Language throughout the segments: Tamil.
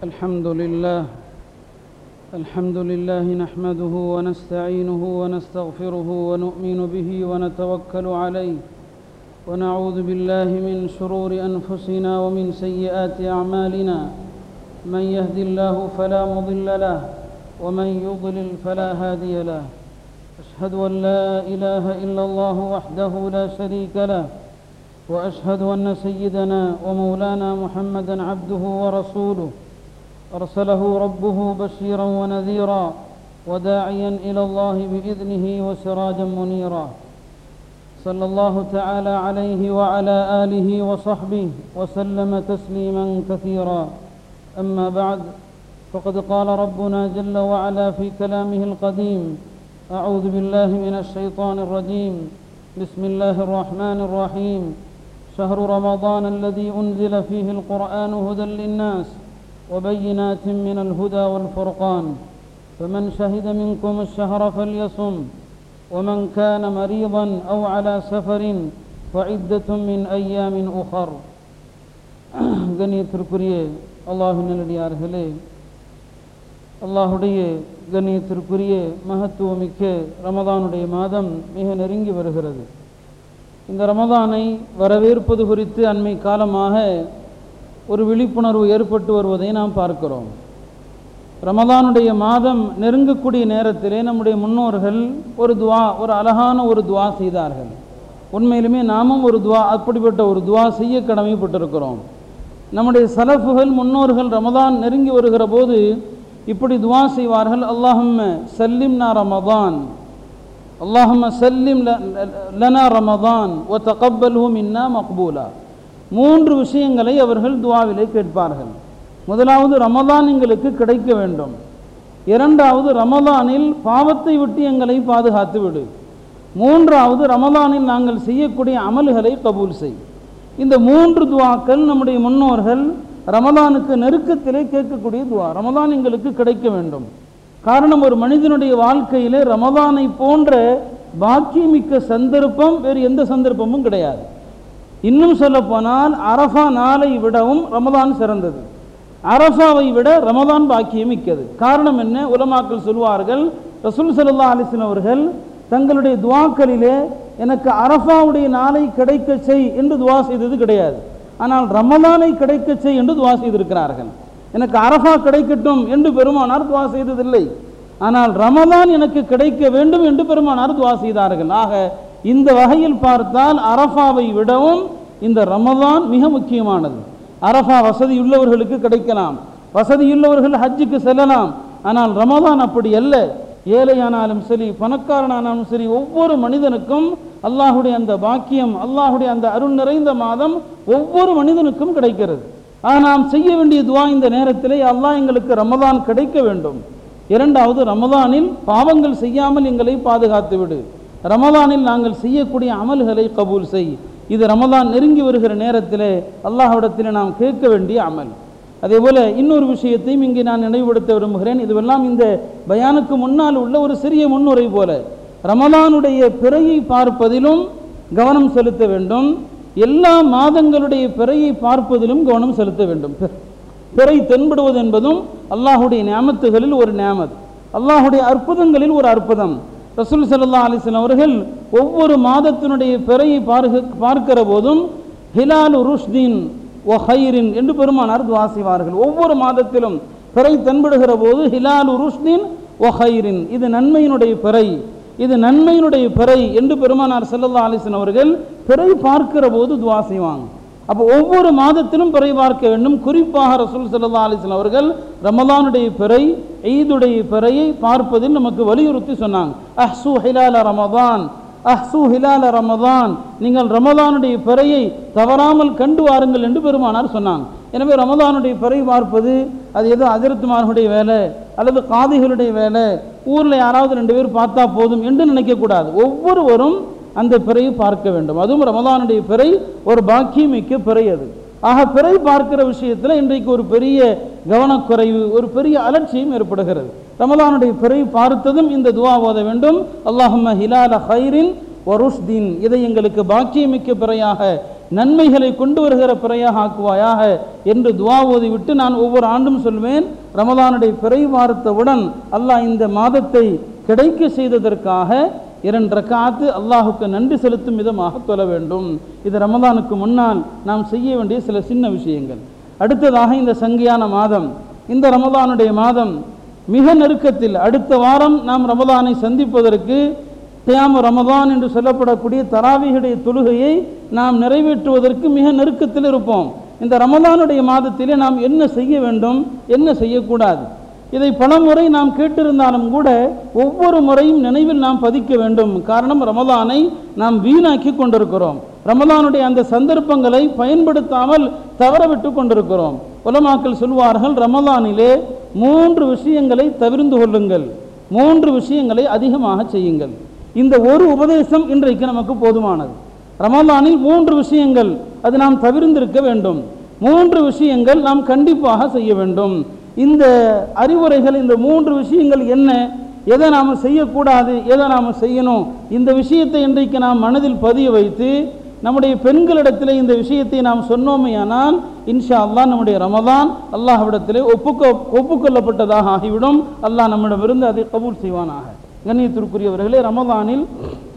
الحمد لله الحمد لله نحمده ونستعينه ونستغفره ونؤمن به ونتوكل عليه ونعوذ بالله من شرور انفسنا ومن سيئات اعمالنا من يهد الله فلا مضل له ومن يضلل فلا هادي له اشهد ان لا اله الا الله وحده لا شريك له واشهد ان سيدنا ومولانا محمدا عبده ورسوله ارسله ربه بشيرا ونذيرا وداعيا الى الله باذنه وسراجا منيرا صلى الله تعالى عليه وعلى اله وصحبه وسلم تسليما كثيرا اما بعد فقد قال ربنا جل وعلا في كلامه القديم اعوذ بالله من الشيطان الرجيم بسم الله الرحمن الرحيم شهر رمضان الذي انزل فيه القران هدى للناس وبينات من الهدى والفرقان فمن شهد منكم الشهر فليصم ومن كان مريضا او على سفر فعده من ايام اخر கண்ணியத்திற்குரிய அல்லாஹு நல்லடியார்களே அல்லாஹுடைய கண்ணியத்திற்குரிய மகத்துவமிக்க ரமதானுடைய மாதம் மிக நெருங்கி வருகிறது இந்த ரமதானை வரவேற்பது குறித்து அண்மை காலமாக ஒரு விழிப்புணர்வு ஏற்பட்டு வருவதை நாம் பார்க்கிறோம் ரமதானுடைய மாதம் நெருங்கக்கூடிய நேரத்திலே நம்முடைய முன்னோர்கள் ஒரு துவா ஒரு அழகான ஒரு துவா செய்தார்கள் உண்மையிலுமே நாமும் ஒரு துவா அப்படிப்பட்ட ஒரு துவா செய்ய கடமைப்பட்டிருக்கிறோம் நம்முடைய சலஃபுகள் முன்னோர்கள் ரமதான் நெருங்கி வருகிற போது இப்படி துவா செய்வார்கள் அல்லாஹம்ம சல்லிம் நா ரமதான் அல்லாஹம்ம சல்லிம் லனா ரமதான் ஒ தகப்பல்ஹூ மின்னா மக்பூலா மூன்று விஷயங்களை அவர்கள் துவாவிலே கேட்பார்கள் முதலாவது ரமதான் எங்களுக்கு கிடைக்க வேண்டும் இரண்டாவது ரமதானில் பாவத்தை விட்டு எங்களை பாதுகாத்து விடு மூன்றாவது ரமதானில் நாங்கள் செய்யக்கூடிய அமல்களை கபூல் செய் இந்த மூன்று துவாக்கள் நம்முடைய முன்னோர்கள் ரமதானுக்கு நெருக்கத்திலே கேட்கக்கூடிய துவா ரமதான் எங்களுக்கு கிடைக்க வேண்டும் காரணம் ஒரு மனிதனுடைய வாழ்க்கையிலே ரமதானை போன்ற பாக்கியமிக்க சந்தர்ப்பம் வேறு எந்த சந்தர்ப்பமும் கிடையாது இன்னும் சொல்ல போனால் அரஃபா நாளை விடவும் ரமதான் சிறந்தது அரஃபாவை விட ரமதான் பாக்கியம் மிக்கது காரணம் என்ன உலமாக்கள் சொல்வார்கள் ரசூல் சல்லா அலிஸ்லாம் அவர்கள் தங்களுடைய துவாக்களிலே எனக்கு அரஃபாவுடைய நாளை கிடைக்க செய் என்று துவா செய்தது கிடையாது ஆனால் ரமதானை கிடைக்க செய் என்று துவா செய்திருக்கிறார்கள் எனக்கு அரஃபா கிடைக்கட்டும் என்று பெருமானார் துவா செய்ததில்லை ஆனால் ரமதான் எனக்கு கிடைக்க வேண்டும் என்று பெருமானார் துவா செய்தார்கள் ஆக இந்த வகையில் பார்த்தால் அரஃபாவை விடவும் இந்த ரமதான் மிக முக்கியமானது அரஃபா வசதியுள்ளவர்களுக்கு கிடைக்கலாம் வசதியுள்ளவர்கள் ஹஜ்ஜுக்கு செல்லலாம் ஆனால் ரமதான் அப்படி அல்ல ஏழையானாலும் சரி பணக்காரனானாலும் சரி ஒவ்வொரு மனிதனுக்கும் அல்லாஹுடைய அந்த பாக்கியம் அல்லாஹுடைய அந்த அருள் நிறைந்த மாதம் ஒவ்வொரு மனிதனுக்கும் கிடைக்கிறது ஆனால் நாம் செய்ய வேண்டிய துவா இந்த நேரத்திலே அல்லாஹ் எங்களுக்கு ரமதான் கிடைக்க வேண்டும் இரண்டாவது ரமதானில் பாவங்கள் செய்யாமல் எங்களை பாதுகாத்து விடு ரமதானில் நாங்கள் செய்யக்கூடிய அமல்களை கபூல் செய் இது ரமதான் நெருங்கி வருகிற நேரத்தில் அல்லாஹ்விடத்தில் நாம் கேட்க வேண்டிய அமல் அதே போல இன்னொரு விஷயத்தையும் இங்கே நான் நினைவுபடுத்த விரும்புகிறேன் இதுவெல்லாம் இந்த பயானுக்கு முன்னால் உள்ள ஒரு சிறிய முன்னுரை போல ரமதானுடைய பிறையை பார்ப்பதிலும் கவனம் செலுத்த வேண்டும் எல்லா மாதங்களுடைய பிறையை பார்ப்பதிலும் கவனம் செலுத்த வேண்டும் பிறை தென்படுவது என்பதும் அல்லாஹுடைய நியாமத்துகளில் ஒரு நியாமத் அல்லாஹுடைய அற்புதங்களில் ஒரு அற்புதம் ரசூல் சல்லா அலிஸ்லாம் அவர்கள் ஒவ்வொரு மாதத்தினுடைய பிறையை பார்க்க பார்க்கிற போதும் ஹிலால் ருஷ்தீன் ஒ ஹைரின் என்று பெருமானார் துவா செய்வார்கள் ஒவ்வொரு மாதத்திலும் பிறை தென்படுகிற போது ஹிலால் ருஷ்தீன் ஒ ஹைரின் இது நன்மையினுடைய பிறை இது நன்மையினுடைய பிறை என்று பெருமானார் செல்லல்லா அலிஸ்லாம் அவர்கள் பிறை பார்க்கிற போது துவா செய்வாங்க அப்போ ஒவ்வொரு மாதத்திலும் பிறை பார்க்க வேண்டும் குறிப்பாக ரசூல் சல்லா அலிஸ்லாம் அவர்கள் ரமலானுடைய பிறை ஈதுடைய பிறையை பார்ப்பதில் நமக்கு வலியுறுத்தி சொன்னாங்க அஹ்சு ஹிலால ரமதான் அஹ்சு ஹிலால ரமதான் நீங்கள் ரமதானுடைய பிறையை தவறாமல் கண்டு வாருங்கள் என்று பெருமானார் சொன்னாங்க எனவே ரமதானுடைய பிறை பார்ப்பது அது ஏதோ அதிரத்துமார்களுடைய வேலை அல்லது காதிகளுடைய வேலை ஊரில் யாராவது ரெண்டு பேர் பார்த்தா போதும் என்று நினைக்கக்கூடாது ஒவ்வொருவரும் அந்த பிறையை பார்க்க வேண்டும் அதுவும் ரமதானுடைய பிறை ஒரு பாக்கியமிக்க பிறை அது ஆக பிறை பார்க்கிற விஷயத்தில் இன்றைக்கு ஒரு பெரிய கவனக்குறைவு ஒரு பெரிய அலட்சியம் ஏற்படுகிறது ரமதானுடைய பிறை பார்த்ததும் இந்த துவா ஓத வேண்டும் அல்லாஹம்ம ஹிலால ஹைரின் ஒருஷ்தீன் இதை எங்களுக்கு பாக்கியமிக்க பிறையாக நன்மைகளை கொண்டு வருகிற பிறையாக ஆக்குவாயாக என்று துவா ஓதிவிட்டு நான் ஒவ்வொரு ஆண்டும் சொல்வேன் ரமதானுடைய பிறை வாரத்தவுடன் அல்லாஹ் இந்த மாதத்தை கிடைக்க செய்ததற்காக இரண்டு ரக்காத்து அல்லாஹுக்கு நன்றி செலுத்தும் விதமாக தொழ வேண்டும் இது ரமதானுக்கு முன்னால் நாம் செய்ய வேண்டிய சில சின்ன விஷயங்கள் அடுத்ததாக இந்த சங்கியான மாதம் இந்த ரமதானுடைய மாதம் மிக நெருக்கத்தில் அடுத்த வாரம் நாம் ரமதானை சந்திப்பதற்கு கியாம ரமதான் என்று சொல்லப்படக்கூடிய தராவிகளுடைய தொழுகையை நாம் நிறைவேற்றுவதற்கு மிக நெருக்கத்தில் இருப்போம் இந்த ரமதானுடைய மாதத்திலே நாம் என்ன செய்ய வேண்டும் என்ன செய்யக்கூடாது இதை பலமுறை நாம் கேட்டிருந்தாலும் கூட ஒவ்வொரு முறையும் நினைவில் நாம் பதிக்க வேண்டும் காரணம் ரமதானை நாம் வீணாக்கி கொண்டிருக்கிறோம் ரமதானுடைய அந்த சந்தர்ப்பங்களை பயன்படுத்தாமல் தவறவிட்டு கொண்டிருக்கிறோம் உலமாக்கள் சொல்வார்கள் ரமதானிலே மூன்று விஷயங்களை தவிர்ந்து கொள்ளுங்கள் மூன்று விஷயங்களை அதிகமாக செய்யுங்கள் இந்த ஒரு உபதேசம் இன்றைக்கு நமக்கு போதுமானது ரமலானில் மூன்று விஷயங்கள் அது நாம் தவிர்ந்திருக்க வேண்டும் மூன்று விஷயங்கள் நாம் கண்டிப்பாக செய்ய வேண்டும் இந்த அறிவுரைகள் இந்த மூன்று விஷயங்கள் என்ன எதை நாம் செய்யக்கூடாது எதை நாம் செய்யணும் இந்த விஷயத்தை இன்றைக்கு நாம் மனதில் பதிய வைத்து நம்முடைய பெண்களிடத்தில் இந்த விஷயத்தை நாம் சொன்னோமேயானால் இன்ஷா அல்லாஹ் நம்முடைய ரமதான் அல்லாஹ்விடத்திலே ஒப்புக்க ஒப்புக்கொள்ளப்பட்டதாக ஆகிவிடும் அல்லாஹ் நம்மிடமிருந்து அதை கபூல் செய்வானாக கண்ணியத்திற்குரியவர்களே ரமதானில்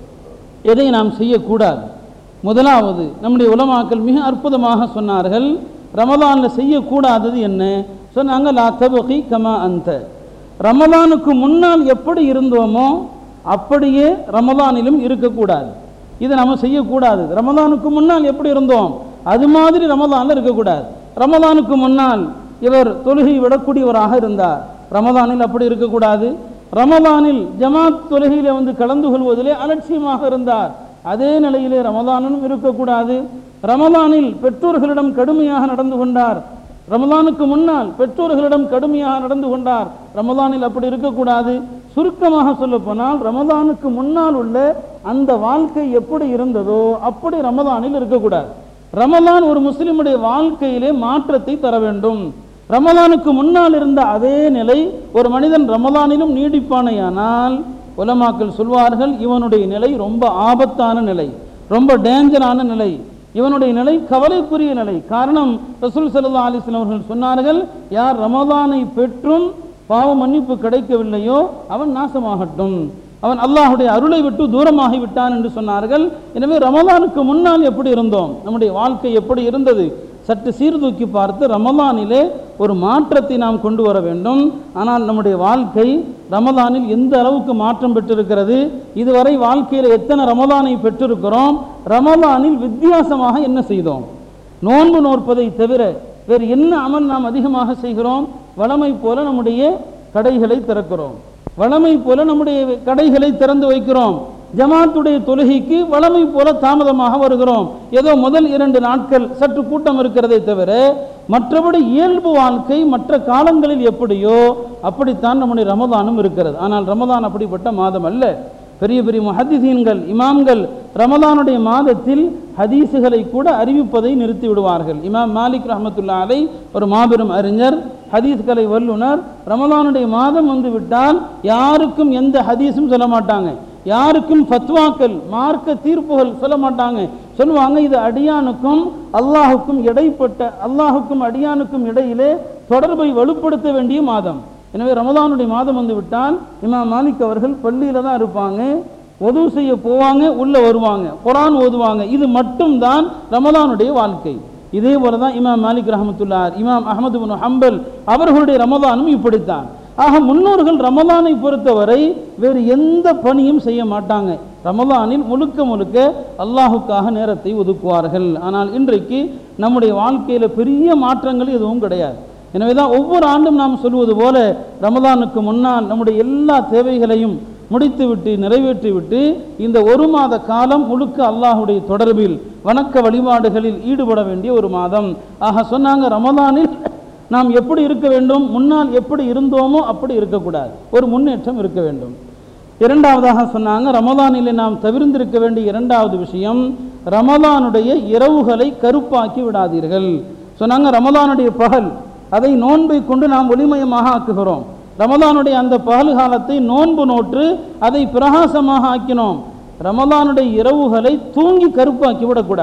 எதை நாம் செய்யக்கூடாது முதலாவது நம்முடைய உலமாக்கள் மிக அற்புதமாக சொன்னார்கள் ரமதானில் செய்யக்கூடாதது என்ன சொன்னாங்க லா தபகி கமா அந்த ரமதானுக்கு முன்னால் எப்படி இருந்தோமோ அப்படியே ரமதானிலும் இருக்கக்கூடாது இதை நம்ம செய்யக்கூடாது ரமதானுக்கு முன்னால் எப்படி இருந்தோம் அது மாதிரி ரமதானில் இருக்கக்கூடாது ரமதானுக்கு முன்னால் இவர் தொழுகை விடக்கூடியவராக இருந்தார் ரமதானில் அப்படி இருக்கக்கூடாது ரமதானில் ஜமாத் தொழுகையிலே வந்து கலந்து கொள்வதிலே அலட்சியமாக இருந்தார் அதே நிலையிலே ரமதானும் இருக்கக்கூடாது ரமதானில் பெற்றோர்களிடம் கடுமையாக நடந்து கொண்டார் ரமதானுக்கு முன்னால் பெற்றோர்களிடம் கடுமையாக நடந்து கொண்டார் ரமதானில் அப்படி இருக்கக்கூடாது சுருக்கமாக சொல்லப்போனால் ரமதானுக்கு முன்னால் உள்ள அந்த வாழ்க்கை எப்படி இருந்ததோ அப்படி ரமதானில் இருக்கக்கூடாது ரமதான் ஒரு முஸ்லிமுடைய வாழ்க்கையிலே மாற்றத்தை தர வேண்டும் ரமதானுக்கு முன்னால் இருந்த அதே நிலை ஒரு மனிதன் ரமதானிலும் நீடிப்பானையானால் உலமாக்கள் சொல்வார்கள் இவனுடைய நிலை ரொம்ப ஆபத்தான நிலை ரொம்ப டேஞ்சரான நிலை இவனுடைய நிலை கவலைக்குரிய நிலை காரணம் ரசூல் சல்லா அலிஸ்லாம் அவர்கள் சொன்னார்கள் யார் ரமதானை பெற்றும் பாவ மன்னிப்பு கிடைக்கவில்லையோ அவன் நாசமாகட்டும் அவன் அல்லாஹுடைய அருளை விட்டு தூரமாகி விட்டான் என்று சொன்னார்கள் எனவே ரமதானுக்கு முன்னால் எப்படி இருந்தோம் நம்முடைய வாழ்க்கை எப்படி இருந்தது சற்று சீர்தூக்கி பார்த்து ரமலானிலே ஒரு மாற்றத்தை நாம் கொண்டு வர வேண்டும் ஆனால் நம்முடைய வாழ்க்கை ரமலானில் எந்த அளவுக்கு மாற்றம் பெற்றிருக்கிறது இதுவரை வாழ்க்கையில் எத்தனை ரமலானை பெற்றிருக்கிறோம் ரமலானில் வித்தியாசமாக என்ன செய்தோம் நோன்பு நோற்பதை தவிர வேறு என்ன அமல் நாம் அதிகமாக செய்கிறோம் வளமை போல நம்முடைய கடைகளை திறக்கிறோம் வளமை போல நம்முடைய கடைகளை திறந்து வைக்கிறோம் ஜமாத்துடைய தொழுகைக்கு வளமை போல தாமதமாக வருகிறோம் ஏதோ முதல் இரண்டு நாட்கள் சற்று கூட்டம் இருக்கிறதே தவிர மற்றபடி இயல்பு வாழ்க்கை மற்ற காலங்களில் எப்படியோ அப்படித்தான் நம்முடைய ரமதானும் இருக்கிறது ஆனால் ரமதான் அப்படிப்பட்ட மாதம் அல்ல பெரிய பெரிய முஹத்திசீன்கள் இமாம்கள் ரமதானுடைய மாதத்தில் ஹதீஸுகளை கூட அறிவிப்பதை நிறுத்தி விடுவார்கள் இமாம் மாலிக் ரஹமத்துல்லா அலை ஒரு மாபெரும் அறிஞர் ஹதீஸ்களை வல்லுனர் ரமதானுடைய மாதம் வந்து விட்டால் யாருக்கும் எந்த ஹதீஸும் சொல்ல மாட்டாங்க யாருக்கும் ஃபத்வாக்கள் மார்க்க தீர்ப்புகள் சொல்ல மாட்டாங்க சொல்லுவாங்க இது அடியானுக்கும் அல்லாஹுக்கும் இடைப்பட்ட அல்லாஹுக்கும் அடியானுக்கும் இடையிலே தொடர்பை வலுப்படுத்த வேண்டிய மாதம் எனவே ரமதானுடைய மாதம் வந்து விட்டால் இமாம் மாலிக் அவர்கள் பள்ளியில் தான் இருப்பாங்க உதவு செய்ய போவாங்க உள்ளே வருவாங்க குரான் ஓதுவாங்க இது மட்டும்தான் ரமதானுடைய வாழ்க்கை இதே போல தான் இமாம் மாலிக் ரஹமத்துல்லார் இமாம் அஹமது பின் ஹம்பல் அவர்களுடைய ரமதானும் இப்படித்தான் ஆக முன்னோர்கள் ரமலானை பொறுத்தவரை வேறு எந்த பணியும் செய்ய மாட்டாங்க ரமலானில் முழுக்க முழுக்க அல்லாஹுக்காக நேரத்தை ஒதுக்குவார்கள் ஆனால் இன்றைக்கு நம்முடைய வாழ்க்கையில் பெரிய மாற்றங்கள் எதுவும் கிடையாது எனவே தான் ஒவ்வொரு ஆண்டும் நாம் சொல்வது போல ரமலானுக்கு முன்னால் நம்முடைய எல்லா தேவைகளையும் முடித்துவிட்டு நிறைவேற்றிவிட்டு இந்த ஒரு மாத காலம் முழுக்க அல்லாஹுடைய தொடர்பில் வணக்க வழிபாடுகளில் ஈடுபட வேண்டிய ஒரு மாதம் ஆக சொன்னாங்க ரமலானில் நாம் எப்படி இருக்க வேண்டும் முன்னால் எப்படி இருந்தோமோ அப்படி இருக்கக்கூடாது ஒரு முன்னேற்றம் இருக்க வேண்டும் இரண்டாவதாக சொன்னாங்க ரமதானிலே நாம் தவிர்ந்திருக்க வேண்டிய இரண்டாவது விஷயம் ரமதானுடைய இரவுகளை கருப்பாக்கி விடாதீர்கள் சொன்னாங்க ரமதானுடைய பகல் அதை நோன்பை கொண்டு நாம் ஒளிமயமாக ஆக்குகிறோம் ரமதானுடைய அந்த பகல் காலத்தை நோன்பு நோற்று அதை பிரகாசமாக ஆக்கினோம் ரமதானுடைய இரவுகளை தூங்கி கருப்பாக்கி விடக்கூடாது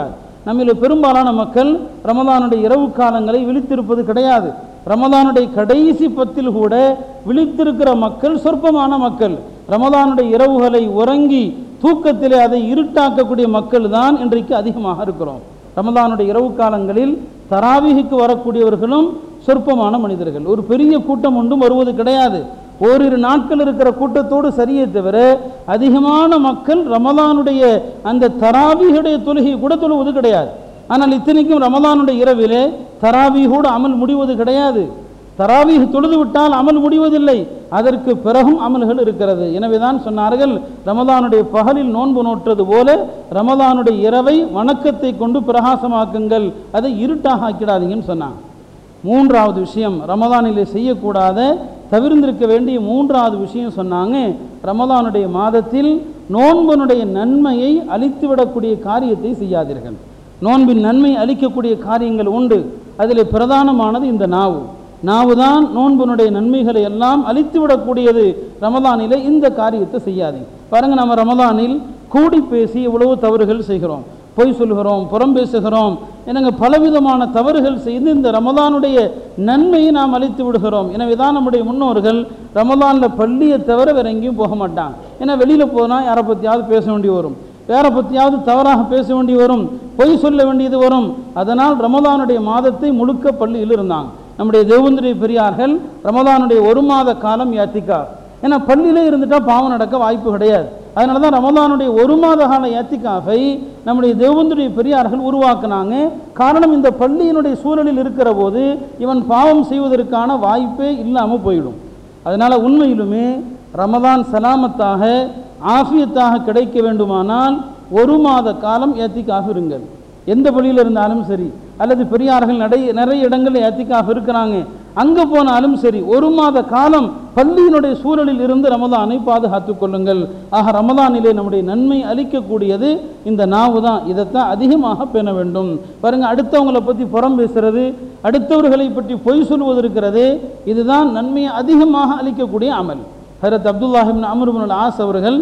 நம்மில் பெரும்பாலான மக்கள் ரமதானுடைய இரவு காலங்களை விழித்திருப்பது கிடையாது ரமதானுடைய கடைசி பத்தில் கூட விழித்திருக்கிற மக்கள் சொற்பமான மக்கள் ரமதானுடைய இரவுகளை உறங்கி தூக்கத்திலே அதை இருட்டாக்கக்கூடிய மக்கள் தான் இன்றைக்கு அதிகமாக இருக்கிறோம் ரமதானுடைய இரவு காலங்களில் தராவிகுக்கு வரக்கூடியவர்களும் சொற்பமான மனிதர்கள் ஒரு பெரிய கூட்டம் ஒன்றும் வருவது கிடையாது ஓரிரு நாட்கள் இருக்கிற கூட்டத்தோடு சரியே தவிர அதிகமான மக்கள் ரமதானுடைய அந்த தராவிகுடைய தொழுகை கூட தொழுவது கிடையாது ஆனால் இத்தனைக்கும் ரமதானுடைய இரவிலே தராவிகோடு அமல் முடிவது கிடையாது தராவீஹ் தொழுது விட்டால் அமல் முடிவதில்லை அதற்கு பிறகும் அமல்கள் இருக்கிறது எனவே தான் சொன்னார்கள் ரமதானுடைய பகலில் நோன்பு நோற்றது போல ரமதானுடைய இரவை வணக்கத்தை கொண்டு பிரகாசமாக்குங்கள் அதை இருட்டாக ஆக்கிடாதீங்கன்னு சொன்னாங்க மூன்றாவது விஷயம் ரமதானிலே செய்யக்கூடாத தவிர்ந்திருக்க வேண்டிய மூன்றாவது விஷயம் சொன்னாங்க ரமதானுடைய மாதத்தில் நோன்பனுடைய நன்மையை அழித்துவிடக்கூடிய காரியத்தை செய்யாதீர்கள் நோன்பின் நன்மை அளிக்கக்கூடிய காரியங்கள் உண்டு அதில் பிரதானமானது இந்த நாவு நாவு தான் நோன்பனுடைய நன்மைகளை எல்லாம் அழித்துவிடக்கூடியது ரமதானிலே இந்த காரியத்தை செய்யாதீங்க பாருங்க நம்ம ரமதானில் கூடி பேசி எவ்வளவு தவறுகள் செய்கிறோம் பொய் சொல்கிறோம் புறம் பேசுகிறோம் எனக்கு பலவிதமான தவறுகள் செய்து இந்த ரமதானுடைய நன்மையை நாம் அழித்து விடுகிறோம் எனவே தான் நம்முடைய முன்னோர்கள் ரமதானில் பள்ளியை தவிர வேற எங்கேயும் போக மாட்டாங்க ஏன்னா வெளியில் போனால் யாரை பற்றியாவது பேச வேண்டி வரும் வேற பற்றியாவது தவறாக பேச வேண்டி வரும் பொய் சொல்ல வேண்டியது வரும் அதனால் ரமதானுடைய மாதத்தை முழுக்க பள்ளியில் இருந்தாங்க நம்முடைய தேவந்திரிய பெரியார்கள் ரமதானுடைய ஒரு மாத காலம் யாத்திக்கா ஏன்னா பள்ளியிலே இருந்துட்டா பாவம் நடக்க வாய்ப்பு கிடையாது அதனால தான் ரமதானுடைய ஒரு மாத கால யாத்திகாஃபை நம்முடைய தேவந்துடைய பெரியார்கள் உருவாக்குனாங்க காரணம் இந்த பள்ளியினுடைய சூழலில் இருக்கிற போது இவன் பாவம் செய்வதற்கான வாய்ப்பே இல்லாமல் போயிடும் அதனால் உண்மையிலுமே ரமதான் சலாமத்தாக ஆஃபியத்தாக கிடைக்க வேண்டுமானால் ஒரு மாத காலம் ஏத்திக்காக இருங்கள் எந்த பள்ளியில் இருந்தாலும் சரி அல்லது பெரியார்கள் நிறைய நிறைய இடங்களில் ஏத்திக்காக இருக்கிறாங்க அங்கே போனாலும் சரி ஒரு மாத காலம் பள்ளியினுடைய சூழலில் இருந்து ரமதானை பாதுகாத்துக் கொள்ளுங்கள் ஆக ரமதானிலே நம்முடைய நன்மை அளிக்கக்கூடியது இந்த நாவு தான் இதைத்தான் அதிகமாக பேண வேண்டும் பாருங்க அடுத்தவங்களை பற்றி புறம் பேசுறது அடுத்தவர்களை பற்றி பொய் சொல்வது இருக்கிறது இதுதான் நன்மையை அதிகமாக அளிக்கக்கூடிய அமல் ஹரத் அப்துல்லாஹிபின் அமருபின் ஆஸ் அவர்கள்